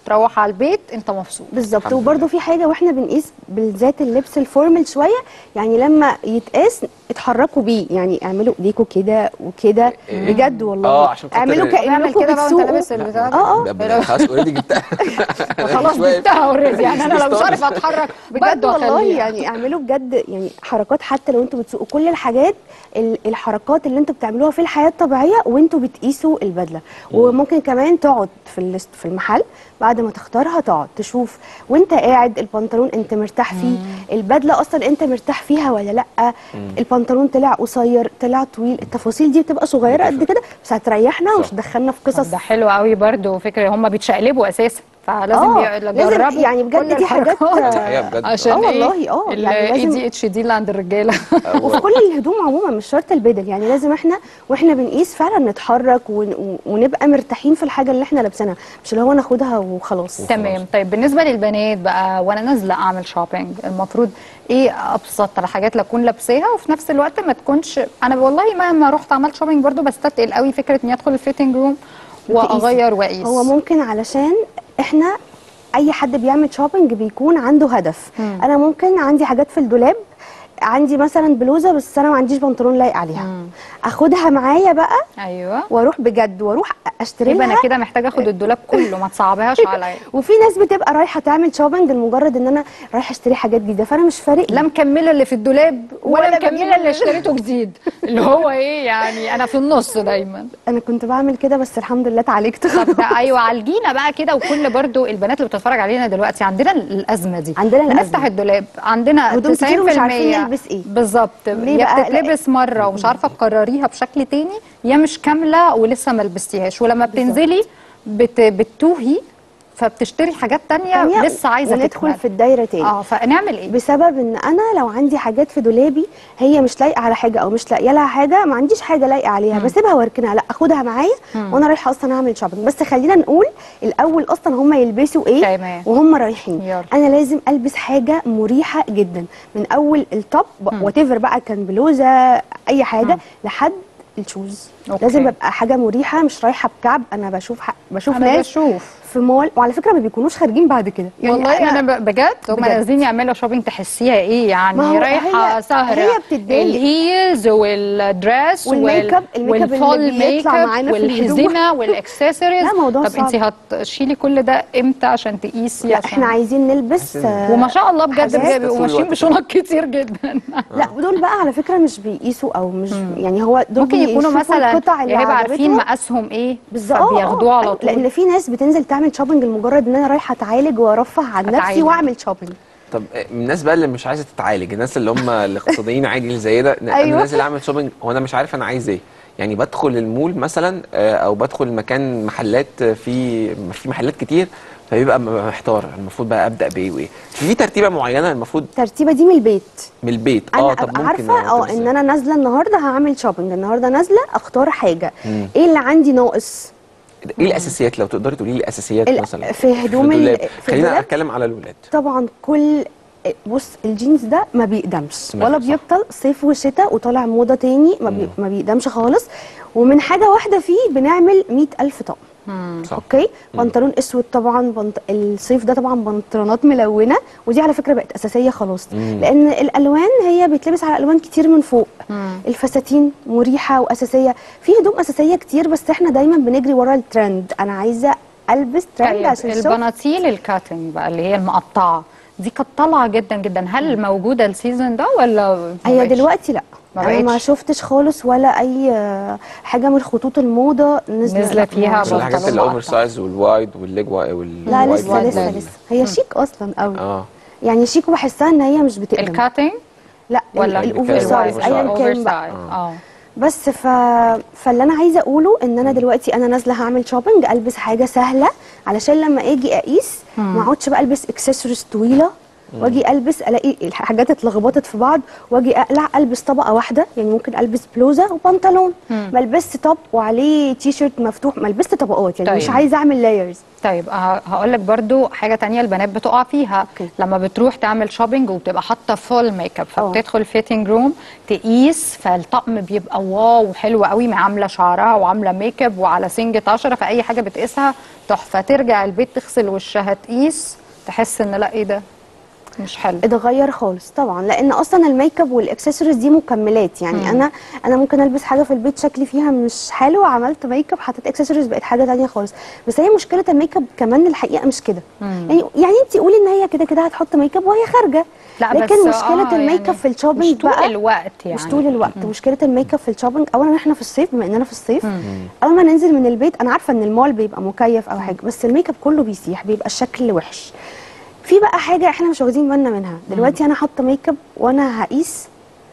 تروح على البيت انت مبسوط بالظبط الحمد وبرده في حاجه واحنا بنقيس بالذات اللبس الفورمال شويه يعني لما يتقاس اتحركوا بيه يعني اعملوا ايديكوا كده وكده بجد والله آه، عشان خاطر اعملوا ال- اعمل كانكم كده بقى وانت بتسوقوا لابس البتاع ده. اه اه ده بجد خلاص اوريدي جبتها خلاص مش واقف. جبتها اوريدي يعني انا لو مش ستوري. عارفه اتحرك بجد بجد والله واخليها يعني اعملوا بجد يعني حركات حتى لو انتوا بتسوقوا كل الحاجات ال- الحركات اللي انتوا بتعملوها في الحياه الطبيعيه وانتوا بتقيسوا البدله وممكن كمان تقعد في الاست- في المحل بعد ما تختارها تقعد تشوف وانت قاعد البنطلون انت مرتاح فيه البدله اصلا انت مرتاح فيها ولا لا البنطلون طلع قصير طلع طويل التفاصيل دي بتبقى صغيره قد كده بس هتريحنا ومش تدخلنا في قصص ده حلو قوي برضو فكره هم بيتشقلبوا اساسا فلازم آه، بي- لازم يجربوا يعني بجد كل دي حاجات- الحركات. تحية بجد عشان آه ايه والله، آه، يعني الاي لازم- دي اتش دي اللي عند الرجاله وفي كل الهدوم عموما مش شرط البدل يعني لازم احنا واحنا بنقيس فعلا نتحرك ون- ونبقى مرتاحين في الحاجه اللي احنا لابسينها مش اللي هو ناخدها وخلاص تمام طيب بالنسبه للبنات بقى وانا نازله اعمل شوبينج المفروض ايه ابسط الحاجات اللي اكون لابساها وفي نفس الوقت ما تكونش انا والله مهما رحت عملت شوبينج برضو بستثقل قوي فكره اني ادخل الفيتنج روم واغير واقيس هو ممكن علشان احنا اي حد بيعمل شوبينج بيكون عنده هدف مم. انا ممكن عندي حاجات في الدولاب عندي مثلا بلوزه بس انا ما عنديش بنطلون لايق عليها مم. اخدها معايا بقى ايوه واروح بجد واروح اشتري يبقى لها انا كده محتاجه اخد الدولاب كله ما تصعبهاش عليا وفي ناس بتبقى رايحه تعمل شوبينج لمجرد ان انا رايحه اشتري حاجات جديده فانا مش فارق لي. لا مكمله اللي في الدولاب ولا, ولا مكمله بجيب اللي اشتريته جديد اللي هو ايه يعني انا في النص دايما انا كنت بعمل كده بس الحمد لله اتعالجت طب ده ايوه عالجينا بقى كده وكل برضو البنات اللي بتتفرج علينا دلوقتي عندنا الازمه دي عندنا الأزمة. نفتح الدولاب عندنا هدوم 90% كتير ومش عارفين نلبس إيه. بالظبط ليه يا بقى؟ بتتلبس مره ومش عارفه تكرريها بشكل تاني يا مش كامله ولسه ما لبستيهاش ولما بتنزلي بت... بتوهي فبتشتري حاجات تانية تانية لسه عايزه وندخل تكمل في الدايره تاني اه فنعمل ايه بسبب ان انا لو عندي حاجات في دولابي هي مش لايقه على حاجه او مش لاقيه لها حاجه ما عنديش حاجه لايقه عليها بسيبها واركنها لا اخدها معايا وانا رايحه اصلا اعمل شوبينج بس خلينا نقول الاول اصلا هم يلبسوا ايه تمام. وهم رايحين يلا. انا لازم البس حاجه مريحه جدا من اول التوب وات بقى كان بلوزه اي حاجه لحد الشوز أوكي. لازم ابقى حاجه مريحه مش رايحه بكعب انا بشوف ح... بشوف انا ناس بشوف في مول وعلى فكره ما بيكونوش خارجين بعد كده يعني والله انا, ب- بجد هم بجد. نازلين يعملوا شوبينج تحسيها ايه ما يعني هو رايحه هي- سهره هي بتتضايق. الهيلز والدريس والميك اب- الميك اب اللي والفول بيطلع ميك اب معانا في الهدوم. والحزمه والاكسسوارز لا، موضوع طب صعب. انت هتشيلي كل ده امتى عشان تقيسي لا عشان احنا عايزين نلبس آه، وما شاء الله بجد حاجات بيبقوا طول ماشيين الوقت بشنط كتير جدا لا دول بقى على فكره مش بيقيسوا او مش يعني هو دول ممكن يكونوا بيشوفوا مثلا القطع اللي هيبقى عارفين عجبتهم. مقاسهم ايه بالظبط آه، فبياخدوه آه، على طول لان في ناس بتنزل تعمل شوبينج لمجرد ان انا رايحه اتعالج وارفه عن نفسي أتعالج. واعمل شوبينج طب آه، الناس بقى اللي مش عايزه تتعالج الناس اللي هم الاقتصاديين عادي اللي زي ده انا أيوة. نازل اعمل شوبينج هو انا مش عارف انا عايز ايه يعني بدخل المول مثلا آه، او بدخل مكان محلات آه، في في محلات كتير فبيبقى م- محتار المفروض بقى ابدا بايه وايه في ترتيبه معينه المفروض الترتيبه دي من البيت من البيت انا اه طب ابقى ممكن عارفه اه تبقى ان إزاي؟ انا نازله النهارده هعمل شوبينج النهارده نازله اختار حاجه مم. ايه اللي عندي ناقص ايه الاساسيات لو تقدري تقولي لي الاساسيات ال- مثلا في هدوم ال- الدولاب. في خلينا الدولاب؟ اتكلم على الولاد طبعا كل بص الجينز ده ما بيقدمش سمعت، ولا صح. بيبطل صيف وشتاء وطالع موضه تاني ما, بي ما بيقدمش خالص ومن حاجه واحده فيه بنعمل مئة ألف طقم صح اوكي بنطلون اسود طبعا بنط... الصيف ده طبعا بنطلونات ملونه ودي على فكره بقت اساسيه خلاص مم. لان الالوان هي بيتلبس على الوان كتير من فوق الفساتين مريحه واساسيه في هدوم اساسيه كتير بس احنا دايما بنجري ورا الترند انا عايزه البس ترند طيب عشان الشغل البناطيل الكاتنج بقى اللي هي المقطعه دي كانت طالعه جدا جدا هل موجوده السيزون ده ولا ما هي بقتش؟ دلوقتي لا ما انا ما بقتش. شفتش خالص ولا اي آه، حاجه من خطوط الموضه نزل نزل فيها لا, كل الحاجات بنطلون الاوفر مقطع. سايز والوايد والليج واي وال لا الوايد لسه لاج لسه وال- لسه هي شيك اصلا قوي اه يعني شيك وبحسها ان هي مش بتقدم الكاتنج لا ولا الاوفر بنتكلم سايز على ايا الأوفر كان بقى اه بس ف... فاللي انا عايزه اقوله ان انا دلوقتي انا نازله هعمل شوبينج البس حاجه سهله علشان لما اجي اقيس ما اقعدش بقى البس اكسسوارز طويله واجي البس الاقي الحاجات اتلخبطت في بعض واجي اقلع البس طبقه واحده يعني ممكن البس بلوزه وبنطلون ما البس توب وعليه تي شيرت مفتوح ما لبست طبقات يعني طيب. مش عايزه اعمل لايرز طيب هقول لك برضو حاجه تانية البنات بتقع فيها أوكي. لما بتروح تعمل شوبينج وبتبقى حاطه فول ميك اب أه. فبتدخل فيتنج روم تقيس فالطقم بيبقى واو حلو قوي ما عامله شعرها وعامله ميك اب وعلى سنجة 10 فاي حاجه بتقيسها تحفه ترجع البيت تغسل وشها تقيس تحس ان لا ايه ده مش حلو اتغير خالص طبعا لان اصلا الميك اب والاكسسوارز دي مكملات يعني انا انا ممكن البس حاجه في البيت شكلي فيها مش حلو عملت ميك اب حطيت اكسسوارز بقت حاجه تانية خالص بس هي مشكله الميك اب كمان الحقيقه مش كده يعني يعني انت قولي ان هي كده كده هتحط ميك اب وهي خارجه لا لكن بس مشكله آه الميك اب يعني في الشوبينج مش طول بقى الوقت يعني مش طول الوقت مشكله الميك اب في الشوبينج اولا احنا في الصيف بما اننا في الصيف اول ما ننزل من البيت انا عارفه ان المول بيبقى مكيف او حاجه بس الميك اب كله بيسيح بيبقى الشكل وحش في بقى حاجه احنا مش واخدين بالنا منها دلوقتي انا حاطه ميك اب وانا هقيس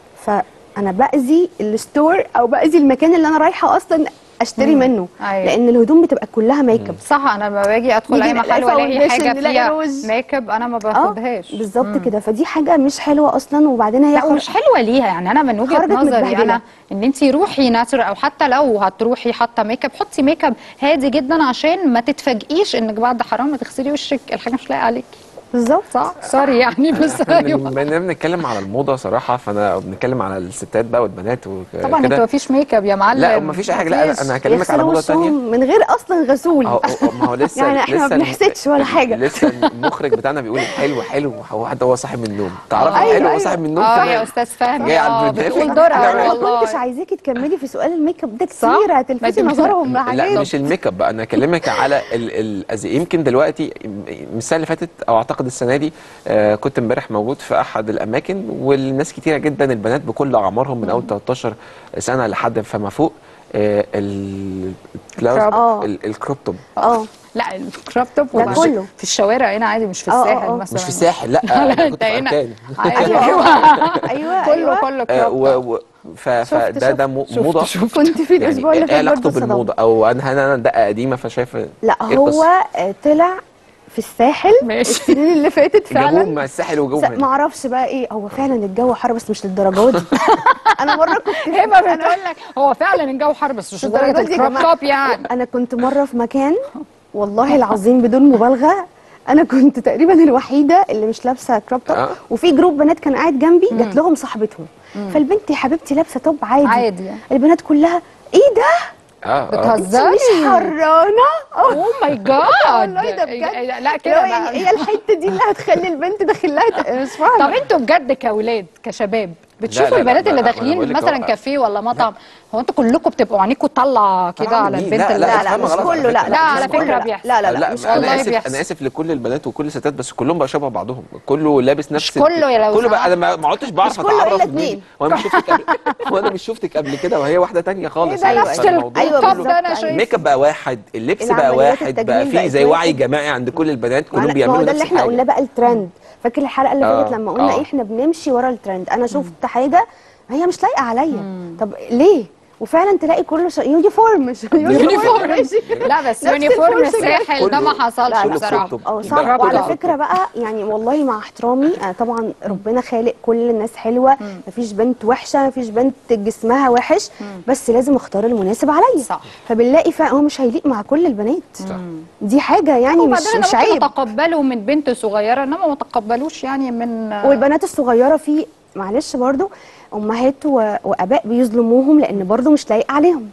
فانا باذي الستور او باذي المكان اللي انا رايحه اصلا اشتري منه أيوة. لان الهدوم بتبقى كلها ميك اب صح انا لما باجي ادخل نيجي اي نلاقي محل والاقي foundation، حاجه نلاقي فيها روج. ميك اب انا ما اه باخدهاش بالظبط كده فدي حاجه مش حلوه اصلا وبعدين هي لا خر- ومش حلوه ليها يعني انا من وجهه خرجت نظري متبهدلة. انا ان انت روحي ناتشر او حتى لو هتروحي حاطه ميك اب حطي ميك اب هادي جدا عشان ما تتفاجئيش انك بعد حرام ما تغسلي وشك الحاجه مش لايقه عليكي بالظبط صح سوري يعني بس ايوه بما اننا بنتكلم على الموضه صراحه فانا بنتكلم على الستات بقى والبنات وكده طبعا انت مفيش ميك اب يا معلم لا مفيش اي حاجه لا مفيش. انا هكلمك على يغسلوا موضه وشهم تانية من غير اصلا غسول أهو- أهو- ما هو لسه يعني إحنا ما لسه بنحسدش ولا حاجة. لسه المخرج بتاعنا بيقول حلو حلو هو حتى هو صاحي من النوم تعرفي أيوة، حلو هو أيوة. صاحي من النوم اه كمان. يا استاذ فهمي جاي على اه البرنامج. بتقول لا، درع انا ما والله كنتش عايزاكي تكملي في سؤال الميك اب ده صح؟ كتير ما هتلفتي دي- نظرهم لا لحاجات مش الميك اب بقى انا اكلمك على ال ال يمكن دلوقتي من السنه اللي فاتت او اعتقد السنه دي آه كنت امبارح موجود في احد الاماكن والناس كتيره جدا البنات بكل اعمارهم من اول 13 سنه لحد فما فوق آه ال كروب. آه. ال- الكروب توب اه لا الكروب توب ده ولا كله. في الشوارع هنا عادي مش في آه، آه، الساحل آه. مثلا مش في الساحل لا لا، انا انت كنت في هنا اركان ايوه ايوه كله ايوه كله آه، كروب و- توب. و- ف- فده ده مو- موضه كنت في الاسبوع اللي يعني ايه فات علاقته برضه صدمت. بالموضه او انا انا دقه قديمه فشايفه لا إيه هو القصة؟ آه، طلع في الساحل ماشي. السنين اللي فاتت جابوهم فعلا مع الساحل وجابوهم ما هنا اعرفش بقى ايه هو فعلا الجو حر بس مش للدرجه دي انا مره كنت هبه بتقول لك هو فعلا الجو حر بس مش الدرجة لدرجه دي يا الكروب جماعة. توب يعني انا كنت مره في مكان والله العظيم بدون مبالغه انا كنت تقريبا الوحيده اللي مش لابسه كروب توب آه. وفي جروب بنات كان قاعد جنبي جات لهم صاحبتهم فالبنت يا حبيبتي لابسه توب عادي عادي يعني. البنات كلها ايه ده اه اه بتهزري مش حرانه اوه ماي جاد والله ده بجد لا لو كده يعني بقى. هي الحته دي اللي هتخلي البنت داخل لها مش فاهمه طب انتوا بجد كاولاد كشباب بتشوفوا لا، لا، البنات لا، اللي ما أنا داخلين بقول لك مثلا هو- كافيه ولا مطعم هو انتوا كلكم بتبقوا عينيكم طالعه كده طبعاً على دي- البنت لا، اللي لا، لا لا فاهمة مش غلط على كله لا فكرة. لا، على مش كله، فكرة لا. بيحصل. لا لا لا لا مش انا والله اسف بيحصل. انا اسف لكل البنات وكل الستات بس كلهم بقى شبه بعضهم كله لابس نفس كله يا لو كله بقى سمحت. انا ما ما عدتش بعرف مش كله اتعرف إلا مين. اتنين. وانا مش شفتك قبل وانا مش شفتك قبل كده وهي واحده تانية خالص ده يعني نفس فالموضوع أيوة الطب كله- ده انا بالظبط. شايف الميك اب بقى واحد اللبس بقى العمليات واحد بقى التجميل فيه بقت زي وعي واحد. جماعي عند كل البنات كلهم ما بيعملوا هو ده نفس اللي احنا الحاجة. قلناه بقى الترند فاكر الحلقه اللي آه، فاتت لما قلنا آه. ايه احنا بنمشي ورا الترند انا شفت حاجه هي مش لايقه عليا طب ليه وفعلا تلاقي كله ش... يونيفورم مش يونيفورم ماشي لا بس نفس يونيفورم الفرشة الساحل ده ما كله- حصلش كله بصراحه كروب توب. اه ده صح كروب وعلى توب. فكره بقى يعني والله مع احترامي أنا طبعا ربنا خالق كل الناس حلوه مفيش بنت وحشه مفيش بنت جسمها وحش بس لازم اختار المناسب عليا صح. فبنلاقي فعلا هو مش هيليق مع كل البنات صح. دي حاجه يعني مش وبعدين انا مش ممكن عيب اتقبله من بنت صغيره انما ما اتقبلوش يعني من والبنات الصغيره في معلش برضو امهات و... واباء بيظلموهم لان برضو مش لايق عليهم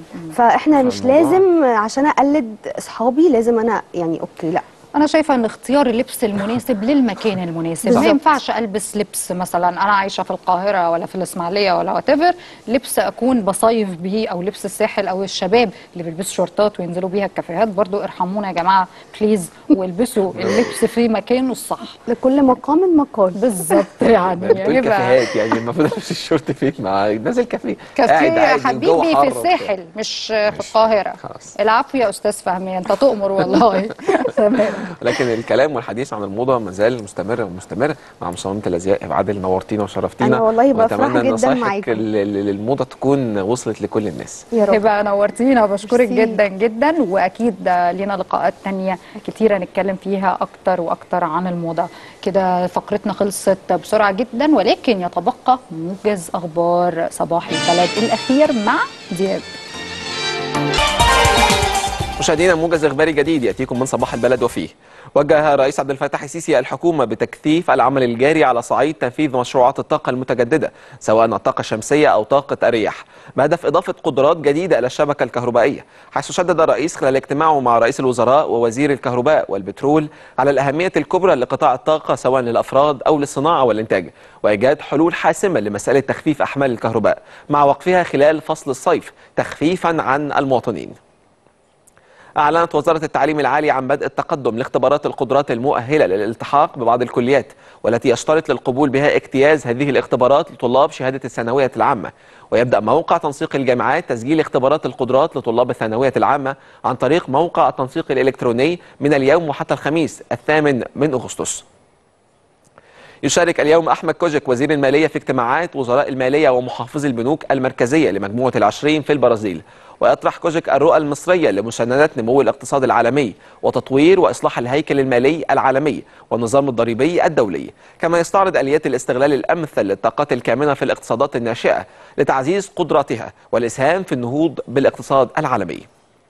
فاحنا مش فالموضوع- لازم عشان اقلد اصحابي لازم انا يعني اوكي لا انا شايفه ان اختيار اللبس المناسب للمكان المناسب بالظبط. ما ينفعش البس لبس مثلا انا عايشه في القاهره ولا في الاسماعيليه ولا وات لبس اكون بصيف بيه او لبس الساحل او الشباب اللي بيلبسوا شورتات وينزلوا بيها الكافيهات برضو ارحمونا يا جماعه بليز والبسوا اللبس في مكانه الصح لكل مقام مقال بالظبط يعني بتقول يبقى كافيهات يعني المفروض البس الشورت فين مع نازل كافيه قاعد كافيه عادي، الجو حبيبي حر في وبتاع. الساحل مش في القاهره خلاص. العفو يا استاذ فهمي انت تؤمر والله تمام لكن الكلام والحديث عن الموضه ما زال مستمر ومستمر مع مصممه الازياء عادل نورتينا وشرفتينا أنا والله بفرح ونتمنى ان جداً نصايحك معاكم. ال- ال- للموضه تكون وصلت لكل الناس يا رب هبه نورتينا بشكرك ميرسي. جدا جدا واكيد لينا لقاءات تانية كتيره نتكلم فيها اكتر واكتر عن الموضه كده فقرتنا خلصت بسرعه جدا ولكن يتبقى موجز اخبار صباح البلد الاخير مع دياب مشاهدينا موجز اخباري جديد ياتيكم من صباح البلد وفيه وجه الرئيس عبد الفتاح السيسي الحكومه بتكثيف العمل الجاري على صعيد تنفيذ مشروعات الطاقه المتجدده سواء الطاقه الشمسيه او طاقه الرياح بهدف اضافه قدرات جديده الى الشبكه الكهربائيه حيث شدد الرئيس خلال اجتماعه مع رئيس الوزراء ووزير الكهرباء والبترول على الاهميه الكبرى لقطاع الطاقه سواء للافراد او للصناعه والانتاج وايجاد حلول حاسمه لمساله تخفيف احمال الكهرباء مع وقفها خلال فصل الصيف تخفيفا عن المواطنين أعلنت وزارة التعليم العالي عن بدء التقدم لاختبارات القدرات المؤهلة للالتحاق ببعض الكليات والتي يشترط للقبول بها اجتياز هذه الاختبارات لطلاب شهادة الثانوية العامة ويبدأ موقع تنسيق الجامعات تسجيل اختبارات القدرات لطلاب الثانوية العامة عن طريق موقع التنسيق الإلكتروني من اليوم وحتى الخميس الثامن من أغسطس يشارك اليوم أحمد كوجك وزير المالية في اجتماعات وزراء المالية ومحافظي البنوك المركزية لمجموعة العشرين في البرازيل ويطرح كوجك الرؤى المصرية لمساندة نمو الاقتصاد العالمي وتطوير وإصلاح الهيكل المالي العالمي والنظام الضريبي الدولي كما يستعرض آليات الاستغلال الأمثل للطاقات الكامنة في الاقتصادات الناشئة لتعزيز قدراتها والإسهام في النهوض بالاقتصاد العالمي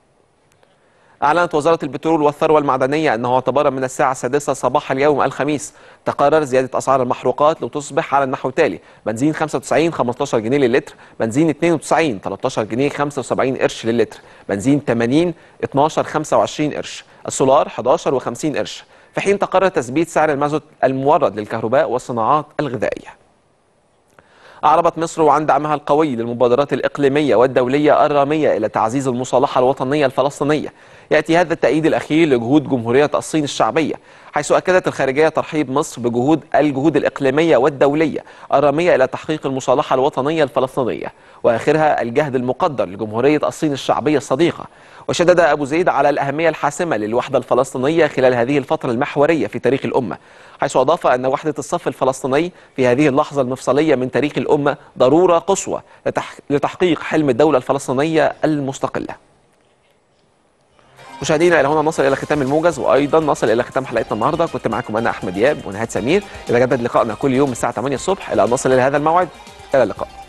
أعلنت وزارة البترول والثروة المعدنية أنه اعتبارا من الساعة السادسة صباح اليوم الخميس تقرر زيادة أسعار المحروقات لتصبح على النحو التالي بنزين 95 15 جنيه للتر بنزين 92 13 جنيه 75 قرش للتر بنزين 80 12 25 قرش السولار 11 و50 قرش في حين تقرر تثبيت سعر المازوت المورد للكهرباء والصناعات الغذائية أعربت مصر عن دعمها القوي للمبادرات الإقليمية والدولية الرامية إلى تعزيز المصالحة الوطنية الفلسطينية يأتي هذا التأييد الأخير لجهود جمهورية الصين الشعبية حيث أكدت الخارجية ترحيب مصر بجهود الجهود الإقليمية والدولية الرامية إلى تحقيق المصالحة الوطنية الفلسطينية وآخرها الجهد المقدر لجمهورية الصين الشعبية الصديقة وشدد أبو زيد على الأهمية الحاسمة للوحدة الفلسطينية خلال هذه الفترة المحورية في تاريخ الأمة حيث أضاف أن وحدة الصف الفلسطيني في هذه اللحظة المفصلية من تاريخ الأمة ضرورة قصوى لتح... لتحقيق حلم الدولة الفلسطينية المستقلة مشاهدينا الى هنا نصل الى ختام الموجز وايضا نصل الى ختام حلقتنا النهارده كنت معكم انا احمد دياب ونهاد سمير يتجدد لقائنا كل يوم الساعه 8 الصبح الى ان نصل الى هذا الموعد الى اللقاء